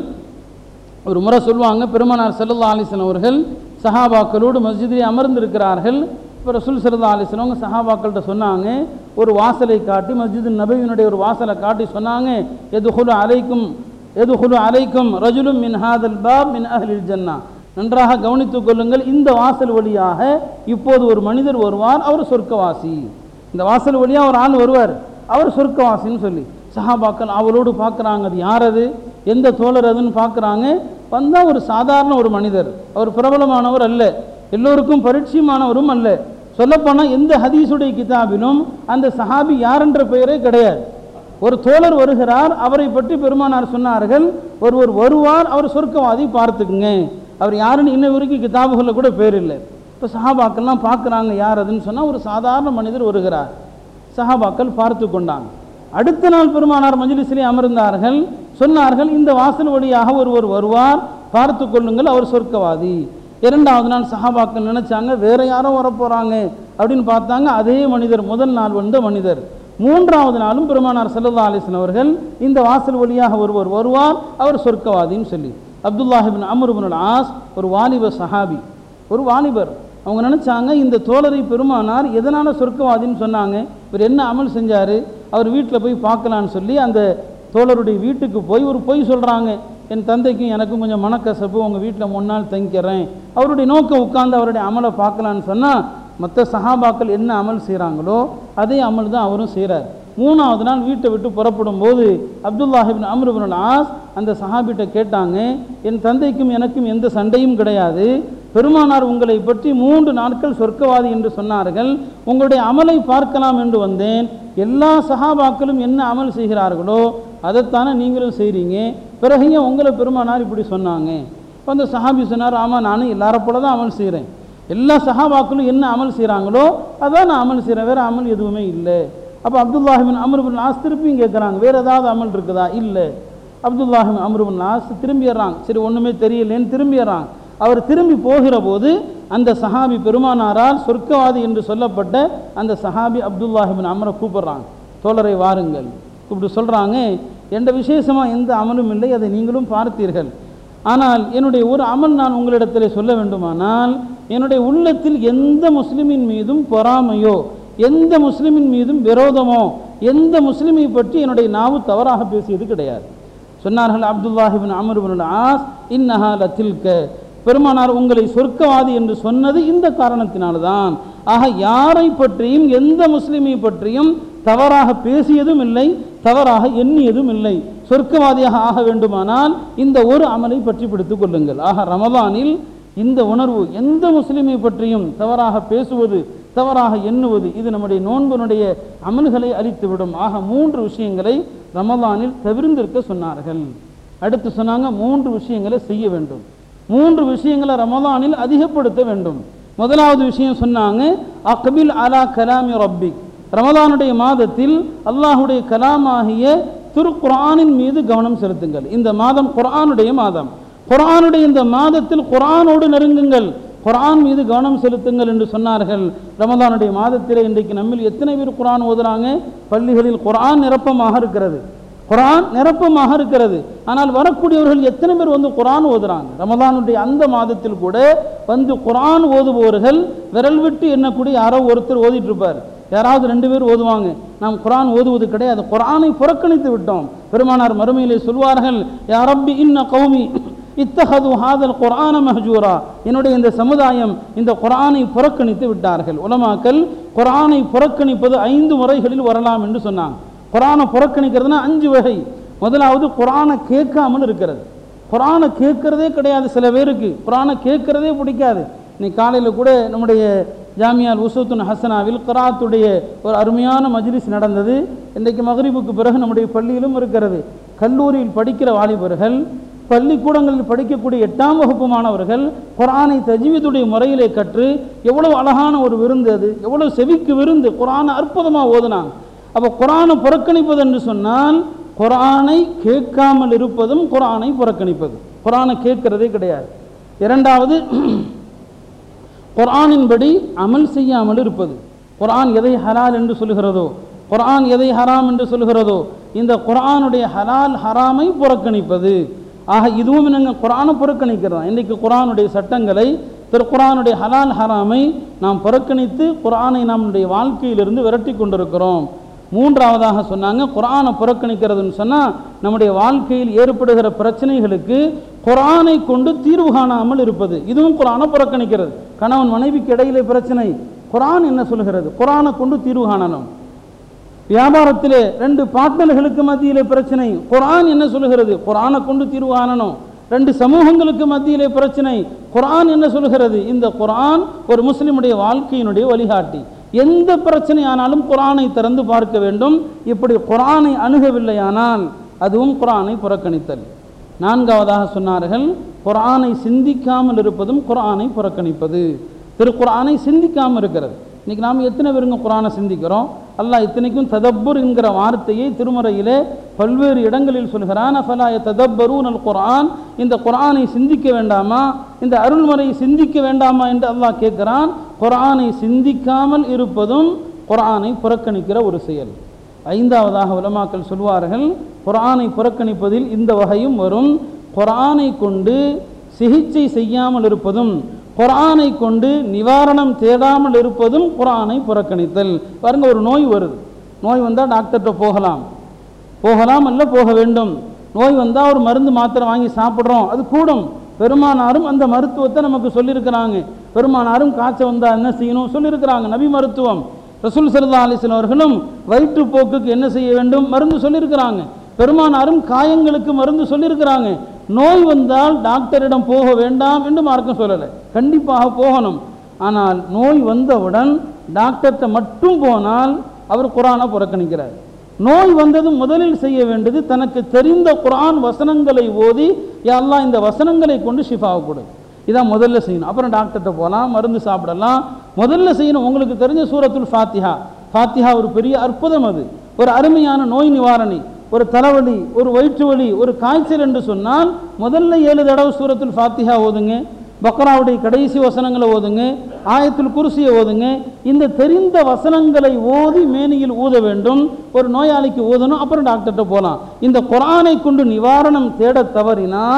ஒரு முறை சொல்லுவாங்க பெருமானார் செல்லல்லா அலிஸ்லாம் அவர்கள் சஹாபாக்களோடு மஸ்ஜிதிலே அமர்ந்திருக்கிறார்கள் இப்போ ரசூல் சல்லா அலிஸ்லாம் அவங்க சஹாபாக்கள்கிட்ட சொன்னாங்க ஒரு வாசலை காட்டி மஸ்ஜித் நபவியினுடைய ஒரு வாசலை காட்டி சொன்னாங்க எதுகுலு அலைக்கும் எதுகுலு அலைக்கும் ரஜுலும் மின் ஹாதல் பாப் மின் அஹ்லில் ஜன்னா நன்றாக கவனித்துக் கொள்ளுங்கள் இந்த வாசல் வழியாக இப்போது ஒரு மனிதர் வருவார் அவர் சொர்க்கவாசி இந்த வாசல் வழியாக ஒரு ஆள் வருவார் அவர் சொர்க்கவாசின்னு சொல்லி சஹாபாக்கள் அவளோடு பார்க்குறாங்க அது யார் அது எந்த தோழர் அதுன்னு பார்க்குறாங்க வந்தால் ஒரு சாதாரண ஒரு மனிதர் அவர் பிரபலமானவர் அல்ல எல்லோருக்கும் பரிட்சயமானவரும் அல்ல சொல்லப்போனால் எந்த ஹதீஸுடைய கிதாபிலும் அந்த சஹாபி யாரென்ற பெயரே கிடையாது ஒரு தோழர் வருகிறார் அவரை பற்றி பெருமானார் சொன்னார்கள் ஒருவர் வருவார் அவர் சொர்க்கவாதி பார்த்துக்குங்க அவர் யாருன்னு இன்ன வரைக்கும் கிதாபுகளில் கூட பேர் இல்லை இப்போ சஹாபாக்கள்லாம் பார்க்குறாங்க யார் அதுன்னு சொன்னால் ஒரு சாதாரண மனிதர் வருகிறார் சஹாபாக்கள் பார்த்து கொண்டாங்க அடுத்த நாள் பெருமானார் மஜ்லிஸிலே அமர்ந்தார்கள் சொன்னார்கள் இந்த வாசல் வழியாக ஒருவர் வருவார் பார்த்து கொள்ளுங்கள் அவர் சொர்க்கவாதி இரண்டாவது நாள் சஹாபாக்கள் நினைச்சாங்க வேற யாரோ வரப்போறாங்க அப்படின்னு பார்த்தாங்க அதே மனிதர் முதல் நாள் வந்த மனிதர் மூன்றாவது நாளும் பெருமானார் சல்லா அலிஸ்லாம் அவர்கள் இந்த வாசல் வழியாக ஒருவர் வருவார் அவர் சொர்க்கவாதின்னு சொல்லி அப்துல்லாஹிபின் அமருபின் ஆஸ் ஒரு வாலிப சஹாபி ஒரு வாலிபர் அவங்க நினச்சாங்க இந்த தோழரை பெருமானார் எதனால் சொர்க்கவாதின்னு சொன்னாங்க இவர் என்ன அமல் செஞ்சார் அவர் வீட்டில் போய் பார்க்கலான்னு சொல்லி அந்த தோழருடைய வீட்டுக்கு போய் ஒரு பொய் சொல்கிறாங்க என் தந்தைக்கும் எனக்கும் கொஞ்சம் மனக்கசப்பு உங்கள் வீட்டில் மூணு நாள் தங்கிக்கிறேன் அவருடைய நோக்கம் உட்கார்ந்து அவருடைய அமலை பார்க்கலான்னு சொன்னால் மற்ற சஹாபாக்கள் என்ன அமல் செய்கிறாங்களோ அதே அமல் தான் அவரும் செய்கிறார் மூணாவது நாள் வீட்டை விட்டு புறப்படும் போது அப்துல்லாஹிபின் அம்ருபின் ஆஸ் அந்த சஹாபிட்ட கேட்டாங்க என் தந்தைக்கும் எனக்கும் எந்த சண்டையும் கிடையாது பெருமானார் உங்களை பற்றி மூன்று நாட்கள் சொர்க்கவாதி என்று சொன்னார்கள் உங்களுடைய அமலை பார்க்கலாம் என்று வந்தேன் எல்லா சஹாபாக்களும் என்ன அமல் செய்கிறார்களோ அதைத்தானே நீங்களும் செய்கிறீங்க பிறகு ஏன் உங்களை பெருமானார் இப்படி சொன்னாங்க இப்போ அந்த சஹாபி சொன்னார் ஆமாம் நானும் எல்லார போல தான் அமல் செய்கிறேன் எல்லா சஹாபாக்களும் என்ன அமல் செய்கிறாங்களோ அதான் நான் அமல் செய்கிறேன் வேறு அமல் எதுவுமே இல்லை அப்போ அப்துல்லாஹிபின் அமருபின் ஆஸ் திருப்பியும் கேட்குறாங்க வேறு ஏதாவது அமல் இருக்குதா இல்லை அப்துல்லாஹிபின் அமருபின் ஆஸ் திரும்பிடுறாங்க சரி ஒன்றுமே தெரியலேன்னு திரும்பிடுறாங்க அவர் திரும்பி போகிற போது அந்த சஹாபி பெருமானாரால் சொர்க்கவாதி என்று சொல்லப்பட்ட அந்த சஹாபி அப்துல்லாஹிபின் அமரை கூப்பிடுறாங்க தோழரை வாருங்கள் கூப்பிட்டு சொல்கிறாங்க எந்த விசேஷமாக எந்த அமலும் இல்லை அதை நீங்களும் பார்த்தீர்கள் ஆனால் என்னுடைய ஒரு அமல் நான் உங்களிடத்தில் சொல்ல வேண்டுமானால் என்னுடைய உள்ளத்தில் எந்த முஸ்லிமின் மீதும் பொறாமையோ எந்த முஸ்லிமின் மீதும் விரோதமோ எந்த முஸ்லிமை பற்றி என்னுடைய நாவு தவறாக பேசியது கிடையாது சொன்னார்கள் அப்துல்லாஹிபின் அமருபின் ஆஸ் இன்னஹா லத்தில்க பெருமானார் உங்களை சொர்க்கவாதி என்று சொன்னது இந்த காரணத்தினால்தான் ஆக யாரை பற்றியும் எந்த முஸ்லிமை பற்றியும் தவறாக பேசியதும் இல்லை தவறாக எண்ணியதும் இல்லை சொர்க்கவாதியாக ஆக வேண்டுமானால் இந்த ஒரு அமலை பற்றி பிடித்துக் கொள்ளுங்கள் ஆக ரமதானில் இந்த உணர்வு எந்த முஸ்லிமை பற்றியும் தவறாக பேசுவது தவறாக எண்ணுவது இது நம்முடைய நோன்பனுடைய அமல்களை அழித்துவிடும் ஆக மூன்று விஷயங்களை ரமதானில் தவிர்ந்திருக்க சொன்னார்கள் அடுத்து சொன்னாங்க மூன்று விஷயங்களை செய்ய வேண்டும் மூன்று விஷயங்களை ரமதானில் அதிகப்படுத்த வேண்டும் முதலாவது விஷயம் சொன்னாங்க அக்பில் அலா கலாமி ரப்பிக் ரமதானுடைய மாதத்தில் அல்லாஹுடைய கலாமாகிய திருக்குர்ஆனின் மீது கவனம் செலுத்துங்கள் இந்த மாதம் குர்ஆனுடைய மாதம் குர்ஆனுடைய இந்த மாதத்தில் குர்ஆனோடு நெருங்குங்கள் குர்ஆன் மீது கவனம் செலுத்துங்கள் என்று சொன்னார்கள் ரமதானுடைய மாதத்திலே இன்றைக்கு நம்மில் எத்தனை பேர் குர்ஆன் ஓதுறாங்க பள்ளிகளில் குர்ஆன் நிரப்பமாக இருக்கிறது குர்ஆன் நிரப்பமாக இருக்கிறது ஆனால் வரக்கூடியவர்கள் எத்தனை பேர் வந்து குர்ஆன் ஓதுறாங்க ரமதானுடைய அந்த மாதத்தில் கூட வந்து குர்ஆன் ஓதுபவர்கள் விரல் விட்டு எண்ணக்கூடிய யாரோ ஒருத்தர் ஓதிட்டு இருப்பார் யாராவது ரெண்டு பேர் ஓதுவாங்க நாம் குர்ஆன் ஓதுவது கிடையாது குர்ஆனை புறக்கணித்து விட்டோம் பெருமானார் மறுமையிலே சொல்வார்கள் யா ரப்பி இன்ன கௌமி இத்தஹது ஹாதல் குர்ஆன மஹஜூரா என்னுடைய இந்த சமுதாயம் இந்த குர்ஆனை புறக்கணித்து விட்டார்கள் உலமாக்கல் குர்ஆனை புறக்கணிப்பது ஐந்து முறைகளில் வரலாம் என்று சொன்னாங்க குர்ஆனை புறக்கணிக்கிறதுனா அஞ்சு வகை முதலாவது குர்ஆனை கேட்காமல் இருக்கிறது குர்ஆனை கேட்கறதே கிடையாது சில பேருக்கு குர்ஆனை கேட்கறதே பிடிக்காது இன்னைக்கு காலையில் கூட நம்முடைய ஜாமியால் உசூத்துன் ஹசனாவில் கிராத்துடைய ஒரு அருமையான மஜ்லிஸ் நடந்தது இன்றைக்கு மகரிபுக்கு பிறகு நம்முடைய பள்ளியிலும் இருக்கிறது கல்லூரியில் படிக்கிற வாலிபர்கள் பள்ளிக்கூடங்களில் படிக்கக்கூடிய எட்டாம் வகுப்பு மாணவர்கள் குரானை தஜ்வீதுடைய முறையிலே கற்று எவ்வளவு அழகான ஒரு விருந்து அது எவ்வளவு செவிக்கு விருந்து குரானை அற்புதமாக ஓதுனாங்க அப்போ குரானை புறக்கணிப்பது என்று சொன்னால் குரானை கேட்காமல் இருப்பதும் குரானை புறக்கணிப்பது குரானை கேட்கிறதே கிடையாது இரண்டாவது குர்ஆனின்படி அமல் செய்யாமல் இருப்பது குர்ஆன் எதை ஹலால் என்று சொல்கிறதோ குர்ஆன் எதை ஹராம் என்று சொல்கிறதோ இந்த குர்ஆனுடைய ஹலால் ஹராமை புறக்கணிப்பது ஆக இதுவும் நாங்கள் குர்ஆனை புறக்கணிக்கிறோம் இன்றைக்கு குர்ஆனுடைய சட்டங்களை திருக்குர்ஆனுடைய ஹலால் ஹராமை நாம் புறக்கணித்து குர்ஆனை நம்முடைய வாழ்க்கையிலிருந்து விரட்டி கொண்டிருக்கிறோம் மூன்றாவதாக சொன்னாங்க குர்ஆனை புறக்கணிக்கிறதுன்னு சொன்னால் நம்முடைய வாழ்க்கையில் ஏற்படுகிற பிரச்சனைகளுக்கு குர்ஆனை கொண்டு தீர்வு காணாமல் இருப்பது இதுவும் குர்ஆனை புறக்கணிக்கிறது கணவன் மனைவிக்கு இடையிலே பிரச்சனை குர்ஆன் என்ன சொல்கிறது குர்ஆனை கொண்டு தீர்வு காணணும் வியாபாரத்திலே ரெண்டு பார்ட்னர்களுக்கு மத்தியிலே பிரச்சனை குர்ஆன் என்ன சொல்கிறது குர்ஆனை கொண்டு தீர்வு காணணும் ரெண்டு சமூகங்களுக்கு மத்தியிலே பிரச்சனை குர்ஆன் என்ன சொல்கிறது இந்த குர்ஆன் ஒரு முஸ்லிமுடைய வாழ்க்கையினுடைய வழிகாட்டி எந்த பிரச்சனை ஆனாலும் குரானை திறந்து பார்க்க வேண்டும் இப்படி குரானை அணுகவில்லையானால் அதுவும் குரானை புறக்கணித்தல் நான்காவதாக சொன்னார்கள் குரானை சிந்திக்காமல் இருப்பதும் குரானை புறக்கணிப்பது திருக்குரானை சிந்திக்காமல் இருக்கிறது இன்னைக்கு நாம் எத்தனை பேருங்க குரானை சிந்திக்கிறோம் அல்லாஹ் இத்தனைக்கும் ததப்பர் என்கிற வார்த்தையை திருமறையிலே பல்வேறு இடங்களில் சொல்கிறான் அஃபலாய ததப்பரூன் அல் குரான் இந்த குரானை சிந்திக்க வேண்டாமா இந்த அருள்முறையை சிந்திக்க வேண்டாமா என்று அல்லாஹ் கேட்கிறான் குரானை சிந்திக்காமல் இருப்பதும் குரானை புறக்கணிக்கிற ஒரு செயல் ஐந்தாவதாக உலமாக்கள் சொல்வார்கள் குரானை புறக்கணிப்பதில் இந்த வகையும் வரும் குரானை கொண்டு சிகிச்சை செய்யாமல் இருப்பதும் குரானை கொண்டு நிவாரணம் தேடாமல் இருப்பதும் குரானை புறக்கணித்தல் பாருங்க ஒரு நோய் வருது நோய் வந்தால் டாக்டர்கிட்ட போகலாம் போகலாம் அல்ல போக வேண்டும் நோய் வந்தால் ஒரு மருந்து மாத்திரை வாங்கி சாப்பிட்றோம் அது கூடும் பெருமானாரும் அந்த மருத்துவத்தை நமக்கு சொல்லியிருக்கிறாங்க பெருமானாரும் காய்ச்சல் வந்தால் என்ன செய்யணும் சொல்லியிருக்கிறாங்க நபி மருத்துவம் ரசூல் சல்லா அலிஸ்லாம் அவர்களும் வயிற்றுப்போக்குக்கு என்ன செய்ய வேண்டும் மருந்து சொல்லியிருக்கிறாங்க பெருமானாரும் காயங்களுக்கு மருந்து சொல்லியிருக்கிறாங்க நோய் வந்தால் டாக்டரிடம் போக வேண்டாம் என்று மார்க்கம் சொல்லலை கண்டிப்பாக போகணும் ஆனால் நோய் வந்தவுடன் டாக்டர்கிட்ட மட்டும் போனால் அவர் குரானை புறக்கணிக்கிறார் நோய் வந்தது முதலில் செய்ய வேண்டியது தனக்கு தெரிந்த குரான் வசனங்களை ஓதி யாரெல்லாம் இந்த வசனங்களை கொண்டு ஷிஃபாவை கொடு இதான் முதல்ல செய்யணும் அப்புறம் டாக்டர்கிட்ட போகலாம் மருந்து சாப்பிடலாம் முதல்ல செய்யணும் உங்களுக்கு தெரிஞ்ச சூரத்துல் ஃபாத்திஹா ஃபாத்திஹா ஒரு பெரிய அற்புதம் அது ஒரு அருமையான நோய் நிவாரணி ஒரு தலைவலி ஒரு வயிற்று வலி ஒரு காய்ச்சல் என்று சொன்னால் முதல்ல ஏழு தடவை சூரத்துல் ஃபாத்திஹா ஓதுங்க பக்ராவுடைய கடைசி வசனங்களை ஓதுங்க ஆயத்துல் குருசியை ஓதுங்க இந்த தெரிந்த வசனங்களை ஓதி மேனியில் ஊத வேண்டும் ஒரு நோயாளிக்கு ஊதணும் அப்புறம் டாக்டர்கிட்ட போகலாம் இந்த குரானை கொண்டு நிவாரணம் தேட தவறினால்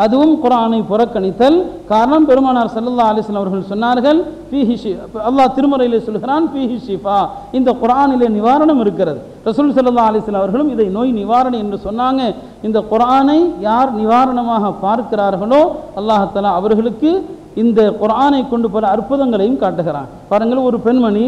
அதுவும் குரானை புறக்கணித்தல் காரணம் பெருமானார் ஸல்லல்லாஹு அலைஹி வஸல்லம் அவர்கள் சொன்னார்கள் ஃபீஹி ஷி அல்லாஹ் திருமறையிலே சொல்கிறான் ஃபீஹி ஷிஃபா இந்த குரானிலே நிவாரணம் இருக்கிறது ரசூல் ஸல்லல்லாஹு அலைஹி வஸல்லம் அவர்களும் இதை நோய் நிவாரணை என்று சொன்னாங்க இந்த குரானை யார் நிவாரணமாக பார்க்கிறார்களோ அல்லாஹ் தஆலா அவர்களுக்கு இந்த குரானை கொண்டு பல அற்புதங்களையும் காட்டுகிறான் பாருங்கள் ஒரு பெண்மணி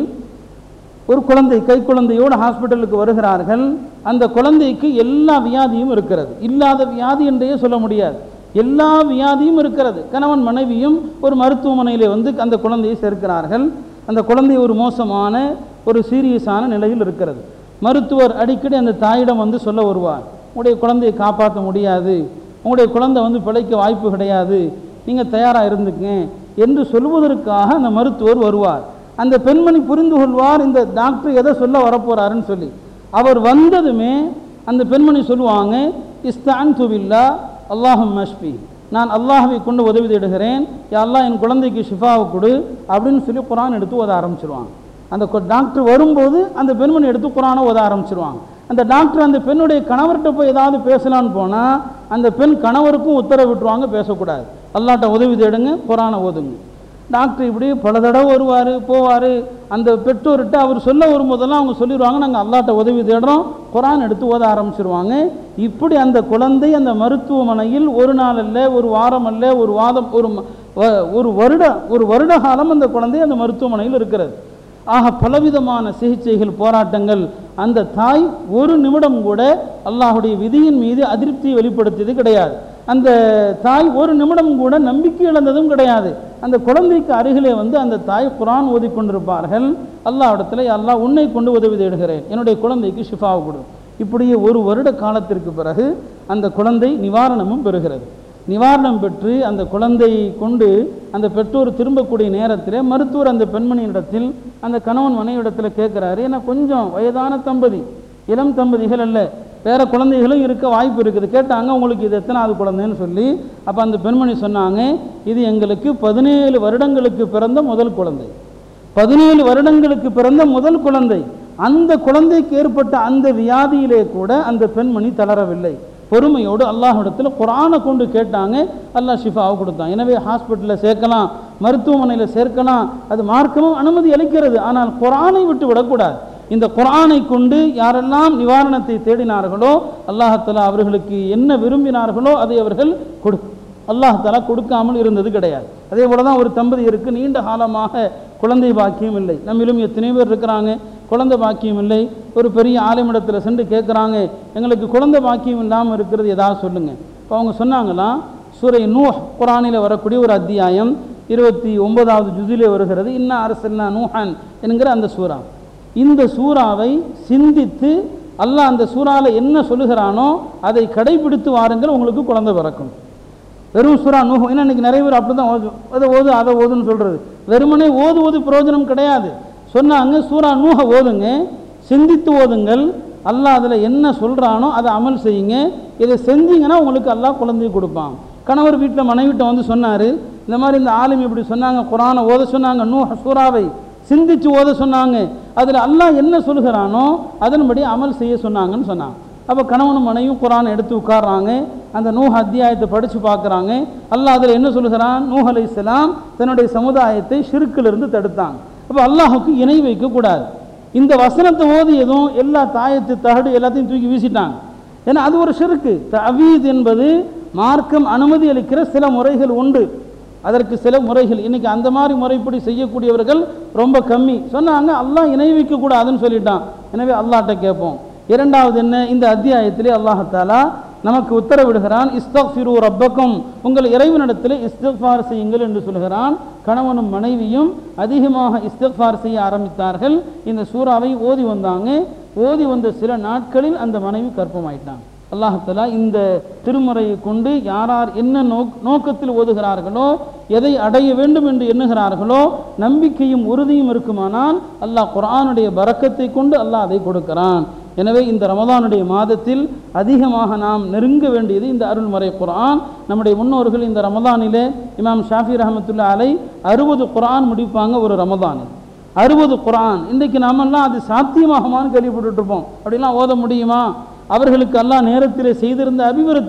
ஒரு குழந்தை கை குழந்தையோடு ஹாஸ்பிட்டலுக்கு வருகிறார்கள் அந்த குழந்தைக்கு எல்லா வியாதியும் இருக்கிறது இல்லாத வியாதி என்றே சொல்ல முடியாது எல்லா வியாதியும் இருக்கிறது கணவன் மனைவியும் ஒரு மருத்துவமனையிலே வந்து அந்த குழந்தையை சேர்க்கிறார்கள் அந்த குழந்தை ஒரு மோசமான ஒரு சீரியஸான நிலையில் இருக்கிறது மருத்துவர் அடிக்கடி அந்த தாயிடம் வந்து சொல்ல வருவார் உங்களுடைய குழந்தையை காப்பாற்ற முடியாது உங்களுடைய குழந்தை வந்து பிழைக்க வாய்ப்பு கிடையாது நீங்கள் தயாராக இருந்துங்க என்று சொல்வதற்காக அந்த மருத்துவர் வருவார் அந்த பெண்மணி புரிந்து கொள்வார் இந்த டாக்டர் எதை சொல்ல வரப்போறாருன்னு சொல்லி அவர் வந்ததுமே அந்த பெண்மணி சொல்லுவாங்க இஸ்தான் துவில்லா அல்லாஹும் மஷ்பி நான் அல்லாஹ்வை கொண்டு உதவி தேடுகிறேன் யா அல்லாஹ் என் குழந்தைக்கு ஷிஃபாவை கொடு அப்படின்னு சொல்லி குரான் எடுத்து ஓத ஆரம்பிச்சிருவாங்க அந்த கு- டாக்டர் வரும்போது அந்த பெண்மணி எடுத்து குரானை ஓத ஆரம்பிச்சிருவாங்க அந்த டாக்டர் அந்த பெண்ணுடைய கணவர்கிட்ட போய் ஏதாவது பேசலான்னு போனால் அந்த பெண் கணவருக்கும் உத்தரவு விட்டுருவாங்க பேசக்கூடாது அல்லாட்ட உதவி தேடுங்க குரானை ஓதுங்க டாக்டர் இப்படி பல தடவை வருவார் போவார் அந்த பெற்றோர்கிட்ட அவர் சொல்ல வரும்போதெல்லாம் அவங்க சொல்லிடுவாங்க நாங்கள் அல்லாட்ட உதவி தேடுறோம் குரான் எடுத்து ஓத ஆரம்பிச்சிருவாங்க இப்படி அந்த குழந்தை அந்த மருத்துவமனையில் ஒரு நாள் அல்ல ஒரு வாரம் அல்ல ஒரு வாதம் ஒரு ம- வ- ஒரு வருட ஒரு வருட காலம் அந்த குழந்தை அந்த மருத்துவமனையில் இருக்கிறது ஆக பலவிதமான சிகிச்சைகள் போராட்டங்கள் அந்த தாய் ஒரு நிமிடம் கூட அல்லாஹுடைய விதியின் மீது அதிருப்தியை வெளிப்படுத்தியது கிடையாது அந்த தாய் ஒரு நிமிடம் கூட நம்பிக்கை இழந்ததும் கிடையாது அந்த குழந்தைக்கு அருகிலே வந்து அந்த தாய் குரான் ஓதிக்கொண்டிருப்பார்கள் அல்லாஹ்விடத்தில் அல்லாஹ் உன்னை கொண்டு உதவி தேடுகிறேன் என்னுடைய குழந்தைக்கு ஷிஃபாவை கொடு இப்படியே ஒரு வருட காலத்திற்கு பிறகு அந்த குழந்தை நிவாரணமும் பெறுகிறது நிவாரணம் பெற்று அந்த குழந்தையை கொண்டு அந்த பெற்றோர் திரும்பக்கூடிய நேரத்தில் மருத்துவர் அந்த பெண்மணியிடத்தில் அந்த கணவன் மனைவிடத்தில் கேட்குறாரு ஏன்னா கொஞ்சம் வயதான தம்பதி இளம் தம்பதிகள் அல்ல வேற குழந்தைகளும் இருக்க வாய்ப்பு இருக்குது கேட்டாங்க உங்களுக்கு இது எத்தனாவது குழந்தைன்னு சொல்லி அப்போ அந்த பெண்மணி சொன்னாங்க இது எங்களுக்கு பதினேழு வருடங்களுக்கு பிறந்த முதல் குழந்தை பதினேழு வருடங்களுக்கு பிறந்த முதல் குழந்தை அந்த குழந்தைக்கு ஏற்பட்ட அந்த வியாதியிலே கூட அந்த பெண்மணி தளரவில்லை பொறுமையோடு அல்லாஹ்விடத்தில் குரானை கொண்டு கேட்டாங்க அல்லாஹ் ஷிஃபாவை கொடுத்தான் எனவே ஹாஸ்பிட்டலில் சேர்க்கலாம் மருத்துவமனையில் சேர்க்கலாம் அது மார்க்கமும் அனுமதி அளிக்கிறது ஆனால் குரானை விட்டு விடக்கூடாது இந்த குரானை கொண்டு யாரெல்லாம் நிவாரணத்தை தேடினார்களோ அல்லாஹாலா அவர்களுக்கு என்ன விரும்பினார்களோ அதை அவர்கள் கொடு அல்லாஹாலா கொடுக்காமல் இருந்தது கிடையாது அதே போல தான் ஒரு தம்பதி இருக்கு நீண்ட காலமாக குழந்தை பாக்கியம் இல்லை நம்மிலும் எத்தனை பேர் இருக்கிறாங்க குழந்தை பாக்கியம் இல்லை ஒரு பெரிய ஆலயமிடத்தில் சென்று கேட்குறாங்க எங்களுக்கு குழந்தை பாக்கியம் இல்லாமல் இருக்கிறது ஏதாவது சொல்லுங்க இப்போ அவங்க சொன்னாங்களாம் சூரை நூ குரானில் வரக்கூடிய ஒரு அத்தியாயம் இருபத்தி ஒன்பதாவது ஜுதிலே வருகிறது இன்னா அரசன்னா நூஹான் என்கிற அந்த சூறா இந்த சூறாவை சிந்தித்து அல்லாஹ் அந்த சூறால என்ன சொல்லுகிறானோ அதை கடைபிடித்து வாருங்கள் உங்களுக்கு குழந்தை பிறக்கும் வெறும் சூறா நூஹ் ஏன்னா இன்னைக்கு நிறைய பேர் அப்படி தான் ஓது அதை ஓது அதை ஓதுன்னு சொல்கிறது வெறுமனே ஓதுவது பிரயோஜனம் கிடையாது சொன்னாங்க சூறா நூஹ ஓதுங்க சிந்தித்து ஓதுங்கள் அல்லாஹ் அதில் என்ன சொல்கிறானோ அதை அமல் செய்யுங்க இதை செஞ்சீங்கன்னா உங்களுக்கு அல்லாஹ் குழந்தையை கொடுப்பான் கணவர் வீட்டில் மனைவிட்ட வந்து சொன்னார் இந்த மாதிரி இந்த ஆலிம் இப்படி சொன்னாங்க குரானை ஓத சொன்னாங்க நூஹ சூறாவை சிந்திச்சு ஓத சொன்னாங்க அதில் அல்லாஹ் என்ன சொல்கிறானோ அதன்படி அமல் செய்ய சொன்னாங்கன்னு சொன்னாங்க அப்போ கணவனும் மனைவியும் குரானை எடுத்து உட்கார்றாங்க அந்த நூஹ் அத்தியாயத்தை படித்து பார்க்குறாங்க அல்லாஹ் அதில் என்ன சொல்கிறான் நூஹ் அலைஹிஸ்ஸலாம் தன்னுடைய சமுதாயத்தை ஷிருக்கிலிருந்து தடுத்தாங்க அப்போ அல்லாஹுக்கு இணை வைக்கக்கூடாது இந்த வசனத்தை ஓதியதும் எல்லா தாயத்து தகடு எல்லாத்தையும் தூக்கி வீசிட்டாங்க ஏன்னா அது ஒரு ஷிருக்கு தவீத் என்பது மார்க்கம் அனுமதி அளிக்கிற சில முறைகள் உண்டு அதற்கு சில முறைகள் இன்னைக்கு அந்த மாதிரி முறைப்படி செய்யக்கூடியவர்கள் ரொம்ப கம்மி சொன்னாங்க அல்லாஹ் இணை வைக்க கூடாதுன்னு சொல்லிட்டான் எனவே அல்லாஹ்ட்ட கேட்போம் இரண்டாவது என்ன இந்த அத்தியாயத்திலே அல்லாஹாலா நமக்கு உத்தரவிடுகிறான் இஸ்தக்ஃபிரு ரப்பக்கும் உங்கள் இறைவனிடத்தில் இஸ்திஃபார் செய்யுங்கள் என்று சொல்கிறான் கணவனும் மனைவியும் அதிகமாக இஸ்திஃபார் செய்ய ஆரம்பித்தார்கள் இந்த சூறாவை ஓதி வந்தாங்க ஓதி வந்த சில நாட்களில் அந்த மனைவி கற்பமாயிட்டாங்க அல்லாஹாலா இந்த திருமுறையை கொண்டு யார் யார் என்ன நோக் நோக்கத்தில் ஓதுகிறார்களோ எதை அடைய வேண்டும் என்று எண்ணுகிறார்களோ நம்பிக்கையும் உறுதியும் இருக்குமானால் அல்லாஹ் குர்ஆனுடைய பரக்கத்தை கொண்டு அல்லாஹ் அதை கொடுக்கிறான் எனவே இந்த ரமதானுடைய மாதத்தில் அதிகமாக நாம் நெருங்க வேண்டியது இந்த அருள்முறை குர்ஆன் நம்முடைய முன்னோர்கள் இந்த ரமதானிலே இமாம் ஷாஃபி ரஹமத்துல்லா அலை அறுபது குர்ஆன் முடிப்பாங்க ஒரு ரமதானில் அறுபது குர்ஆன் இன்றைக்கு நாமெல்லாம் அது சாத்தியமாகுமான்னு கேள்விப்பட்டுட்டு இருப்போம் அப்படிலாம் ஓத முடியுமா அவர்களுக்கு அல்லாஹ் நேரத்திலே செய்திருந்த அபிவிருத்தி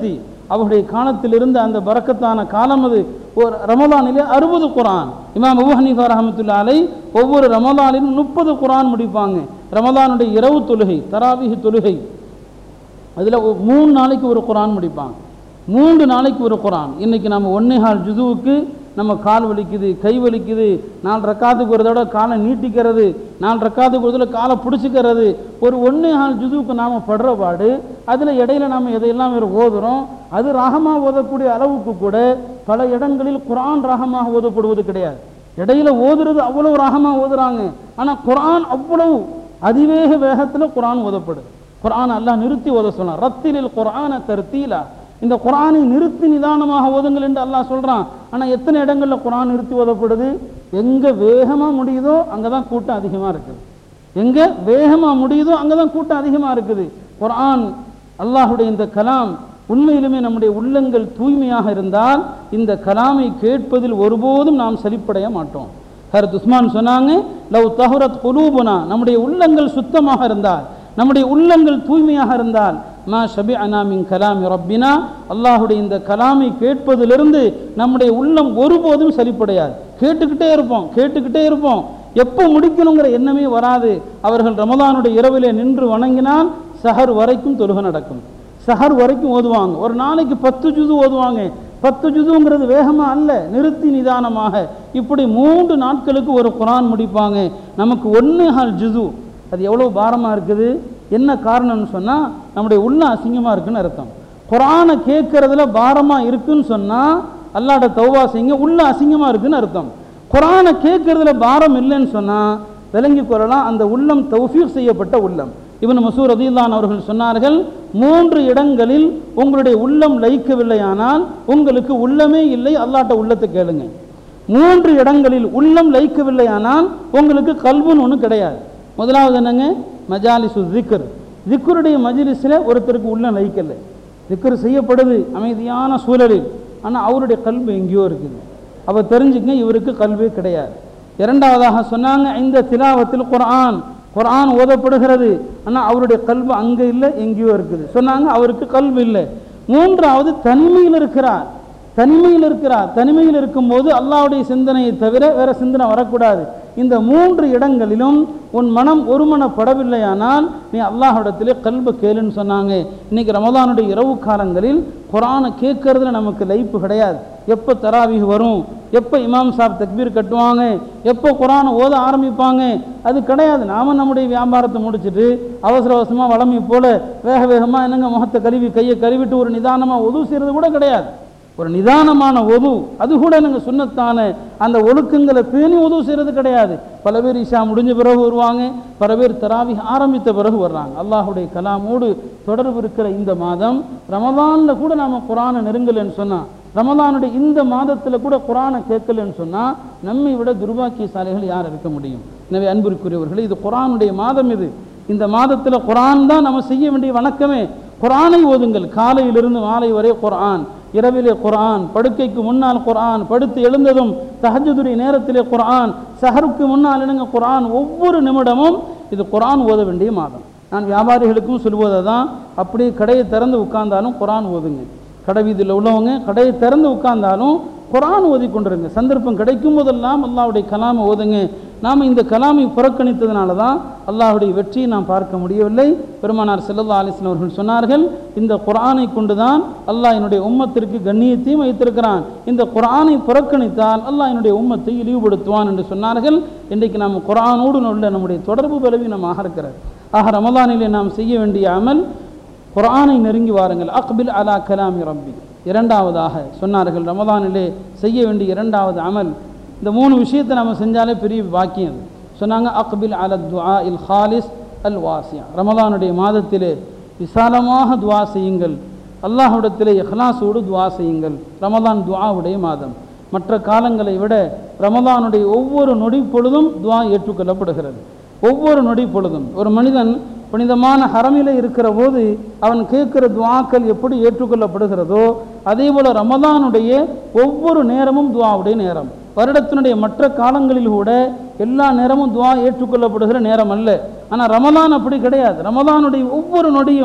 அவருடைய காலத்தில் இருந்த அந்த பறக்கத்தான காலம் அது ஒரு ரமலானிலே அறுபது குரான் இமாம் அபு ஹனீஃபா ரஹமத்துல்லா அலை ஒவ்வொரு ரமலானிலும் முப்பது குரான் முடிப்பாங்க ரமலானுடைய இரவு தொழுகை தராவிஹி தொழுகை அதில் மூணு நாளைக்கு ஒரு குரான் முடிப்பாங்க மூன்று நாளைக்கு ஒரு குரான் இன்னைக்கு நம்ம ஒன்னே கால் ஜுதுவுக்கு நம்ம கால் வலிக்குது கை வலிக்குது நாலு ரக்காத்துக்கு ஒரு தடவை காலை நீட்டிக்கிறது நாலு ரக்காத்துக்கு ஒரு தடவை காலை பிடிச்சிக்கிறது ஒரு ஒன்னே கால் ஜுதுவுக்கு நாம் படுற பாடு அதில் இடையில நாம் எதையெல்லாம் வேறு ஓதுறோம் அது ராகமாக ஓதக்கூடிய அளவுக்கு கூட பல இடங்களில் குரான் ராகமாக ஓதப்படுவது கிடையாது இடையில ஓதுறது அவ்வளவு ராகமாக ஓதுறாங்க ஆனால் குரான் அவ்வளவு அதிவேக வேகத்தில் குரான் ஓதப்படுது குரான் அல்லாஹ் நிறுத்தி ஓத சொன்னான் ரத்திலில் குரான தருத்தீலா இந்த குரானை நிறுத்தி நிதானமாக ஓதுங்கள் என்று அல்லாஹ் சொல்றான் ஆனால் எத்தனை இடங்களில் குரான் நிறுத்தி ஓதப்படுது எங்கே வேகமாக முடியுதோ அங்கே தான் கூட்டம் அதிகமாக இருக்குது எங்கே வேகமாக முடியுதோ அங்கே தான் கூட்டம் அதிகமாக இருக்குது குரான் அல்லாஹுடைய இந்த கலாம் உண்மையிலுமே நம்முடைய உள்ளங்கள் தூய்மையாக இருந்தால் இந்த கலாமை கேட்பதில் ஒருபோதும் நாம் செழிப்படைய மாட்டோம் ஹரத் உஸ்மான் சொன்னாங்க லவ் தஹுரத் குலூபுனா நம்முடைய உள்ளங்கள் சுத்தமாக இருந்தால் நம்முடைய உள்ளங்கள் தூய்மையாக இருந்தால் மா ஷபி அனாமின் கலாமி ரப்பினா அல்லாஹுடைய இந்த கலாமை கேட்பதிலிருந்து நம்முடைய உள்ளம் ஒருபோதும் சலிப்படையாது கேட்டுக்கிட்டே இருப்போம் கேட்டுக்கிட்டே இருப்போம் எப்போ முடிக்கணுங்கிற எண்ணமே வராது அவர்கள் ரமதானுடைய இரவிலே நின்று வணங்கினால் சஹர் வரைக்கும் தொழுகை நடக்கும் சஹர் வரைக்கும் ஓதுவாங்க ஒரு நாளைக்கு பத்து ஜுது ஓதுவாங்க பத்து ஜுதுங்கிறது வேகமாக அல்ல நிறுத்தி நிதானமாக இப்படி மூன்று நாட்களுக்கு ஒரு குரான் முடிப்பாங்க நமக்கு ஒன்று ஹால் ஜுது அது எவ்வளோ பாரமாக இருக்குது என்ன காரணம்னு சொன்னால் நம்முடைய உள்ள அசிங்கமாக இருக்குன்னு அர்த்தம் குரானை கேட்கறதுல பாரமாக இருக்குன்னு சொன்னால் அல்லாட தௌவா செய்யுங்க உள்ள அசிங்கமாக இருக்குன்னு அர்த்தம் குரானை கேட்கறதுல பாரம் இல்லைன்னு சொன்னால் விளங்கி கொள்ளலாம் அந்த உள்ளம் தௌஃபீக் செய்யப்பட்ட உள்ளம் இவன் மசூர் ரதீல்லான் அவர்கள் சொன்னார்கள் மூன்று இடங்களில் உங்களுடைய உள்ளம் லயிக்கவில்லையானால் உங்களுக்கு உள்ளமே இல்லை அல்லாட்ட உள்ளத்தை கேளுங்க மூன்று இடங்களில் உள்ளம் லயிக்கவில்லையானால் உங்களுக்கு கல்வுன்னு ஒன்று கிடையாது முதலாவது என்னங்க மஜாலிசு திக்ர் திக்ருடைய மஜிலிஸில் ஒருத்தருக்கு உள்ளம் லயிக்கலை திக்ர் செய்யப்படுது அமைதியான சூழலில் ஆனால் அவருடைய கல்வி எங்கேயோ இருக்குது அப்போ தெரிஞ்சுக்கங்க இவருக்கு கல்வி கிடையாது இரண்டாவதாக சொன்னாங்க இந்த திலாவத்தில் குர்ஆன் குர்ஆன் ஓதப்படுகிறது ஆனால் அவருடைய கல்வி அங்கே இல்லை எங்கேயோ இருக்குது சொன்னாங்க அவருக்கு கல்வி இல்லை மூன்றாவது தனிமையில் இருக்கிறார் தனிமையில் இருக்கிறார் தனிமையில் இருக்கும்போது அல்லாஹ்வுடைய சிந்தனையை தவிர வேற சிந்தனை வரக்கூடாது இந்த மூன்று இடங்களிலும் உன் மனம் ஒருமனப்படவில்லையானால் நீ அல்லாஹ்விடத்திலே கல்ப கேளுன்னு சொன்னாங்க இன்னைக்கு ரமதானுடைய இரவு காலங்களில் குரானை கேட்கறதுல நமக்கு லைப்பு கிடையாது எப்போ தராவிஹ் வரும் எப்போ இமாம் சாப் தக்பீர் கட்டுவாங்க எப்போ குரானை ஓத ஆரம்பிப்பாங்க அது கிடையாது நாம நம்முடைய வியாபாரத்தை முடிச்சுட்டு அவசர அவசரமாக வளமை போல வேக வேகமாக என்னங்க முகத்தை கழுவி கையை கழுவிட்டு ஒரு நிதானமாக உதவு செய்கிறது கூட கிடையாது ஒரு நிதானமான ஒது அது கூட எனக்கு சுண்ணத்தான அந்த ஒழுக்கங்களை பேணி உதவு செய்கிறது கிடையாது பல பேர் இஷா முடிஞ்ச பிறகு வருவாங்க பல பேர் தராவி ஆரம்பித்த பிறகு வர்றாங்க அல்லாஹுடைய கலாமோடு தொடர்பு இருக்கிற இந்த மாதம் ரமதானில் கூட நாம் குரானை நெருங்கலைன்னு சொன்னால் ரமதானுடைய இந்த மாதத்தில் கூட குரானை கேட்கலன்னு சொன்னால் நம்மை விட துர்பாக்கியசாலிகள் யார் இருக்க முடியும் எனவே அன்பிற்குரியவர்களே இது குரானுடைய மாதம் இது இந்த மாதத்தில் குரான் தான் நம்ம செய்ய வேண்டிய வணக்கமே குரானை ஓதுங்கள் காலையிலிருந்து மாலை வரை குர்ஆன் இரவிலே குர்ஆன் படுக்கைக்கு முன்னால் குர்ஆன் படுத்து எழுந்ததும் தஹஜுதுடைய நேரத்திலே குர்ஆன் சஹருக்கு முன்னால் இணங்க குர்ஆன் ஒவ்வொரு நிமிடமும் இது குர்ஆன் ஓத வேண்டிய மாதம் நான் வியாபாரிகளுக்கும் சொல்வதை தான் அப்படியே கடையை திறந்து உட்கார்ந்தாலும் குர்ஆன் ஓதுங்க கடை வீதியில் உள்ளவங்க கடையை திறந்து உட்கார்ந்தாலும் குர்ஆன் ஓதி கொண்டிருங்க சந்தர்ப்பம் கிடைக்கும் போதெல்லாம் அல்லாஹ்வுடைய கலாமை ஓதுங்க நாம் இந்த கலாமை புறக்கணித்ததுனால தான் அல்லாஹ்வுடைய வெற்றியை நாம் பார்க்க முடியவில்லை பெருமானார் செல்லல்லா அலிஸ்லாம் அவர்கள் சொன்னார்கள் இந்த குர்ஆனை கொண்டுதான் அல்லாஹ் என்னுடைய உம்மத்திற்கு கண்ணியத்தையும் வைத்திருக்கிறான் இந்த குர்ஆனை புறக்கணித்தால் அல்லாஹ் என்னுடைய உம்மத்தை இழிவுபடுத்துவான் என்று சொன்னார்கள் இன்றைக்கு நாம் குர்ஆனோடு உள்ள நம்முடைய தொடர்பு பலவீனமாக இருக்கிறது ஆக ரமதானிலே நாம் செய்ய வேண்டிய அமல் குர்ஆனை நெருங்கி வாருங்கள் அக்பில் அலா கலாமி ரப்பி இரண்டாவதாக சொன்னார்கள் ரமதானிலே செய்ய வேண்டிய இரண்டாவது அமல் இந்த மூணு விஷயத்தை நம்ம செஞ்சாலே பெரிய பாக்கியம் அது சொன்னாங்க அக்பில் அல துஆ இல் ஹாலிஸ் அல் வாசியா ரமதானுடைய மாதத்திலே விசாலமாக துவா செய்யுங்கள் அல்லாஹ்விடத்திலே இஹ்லாஸோடு துவா செய்யுங்கள் ரமதான் துஆவுடைய மாதம் மற்ற காலங்களை விட ரமதானுடைய ஒவ்வொரு நொடி பொழுதும் துவா ஏற்றுக்கொள்ளப்படுகிறது ஒவ்வொரு நொடி பொழுதும் ஒரு மனிதன் புனிதமான ஹரமில இருக்கிற போது அவன் கேட்கிற துவாக்கள் எப்படி ஏற்றுக்கொள்ளப்படுகிறதோ அதே போல ரமதானுடைய ஒவ்வொரு நேரமும் துவாவுடைய நேரம் வருடத்தினுடைய மற்ற காலங்களில் கூட எல்லா நேரமும் துவா ஏற்றுக்கொள்ளப்படுகிற நேரம் அல்ல ஆனால் ரமதான் அப்படி கிடையாது ரமதானுடைய ஒவ்வொரு நொடியும்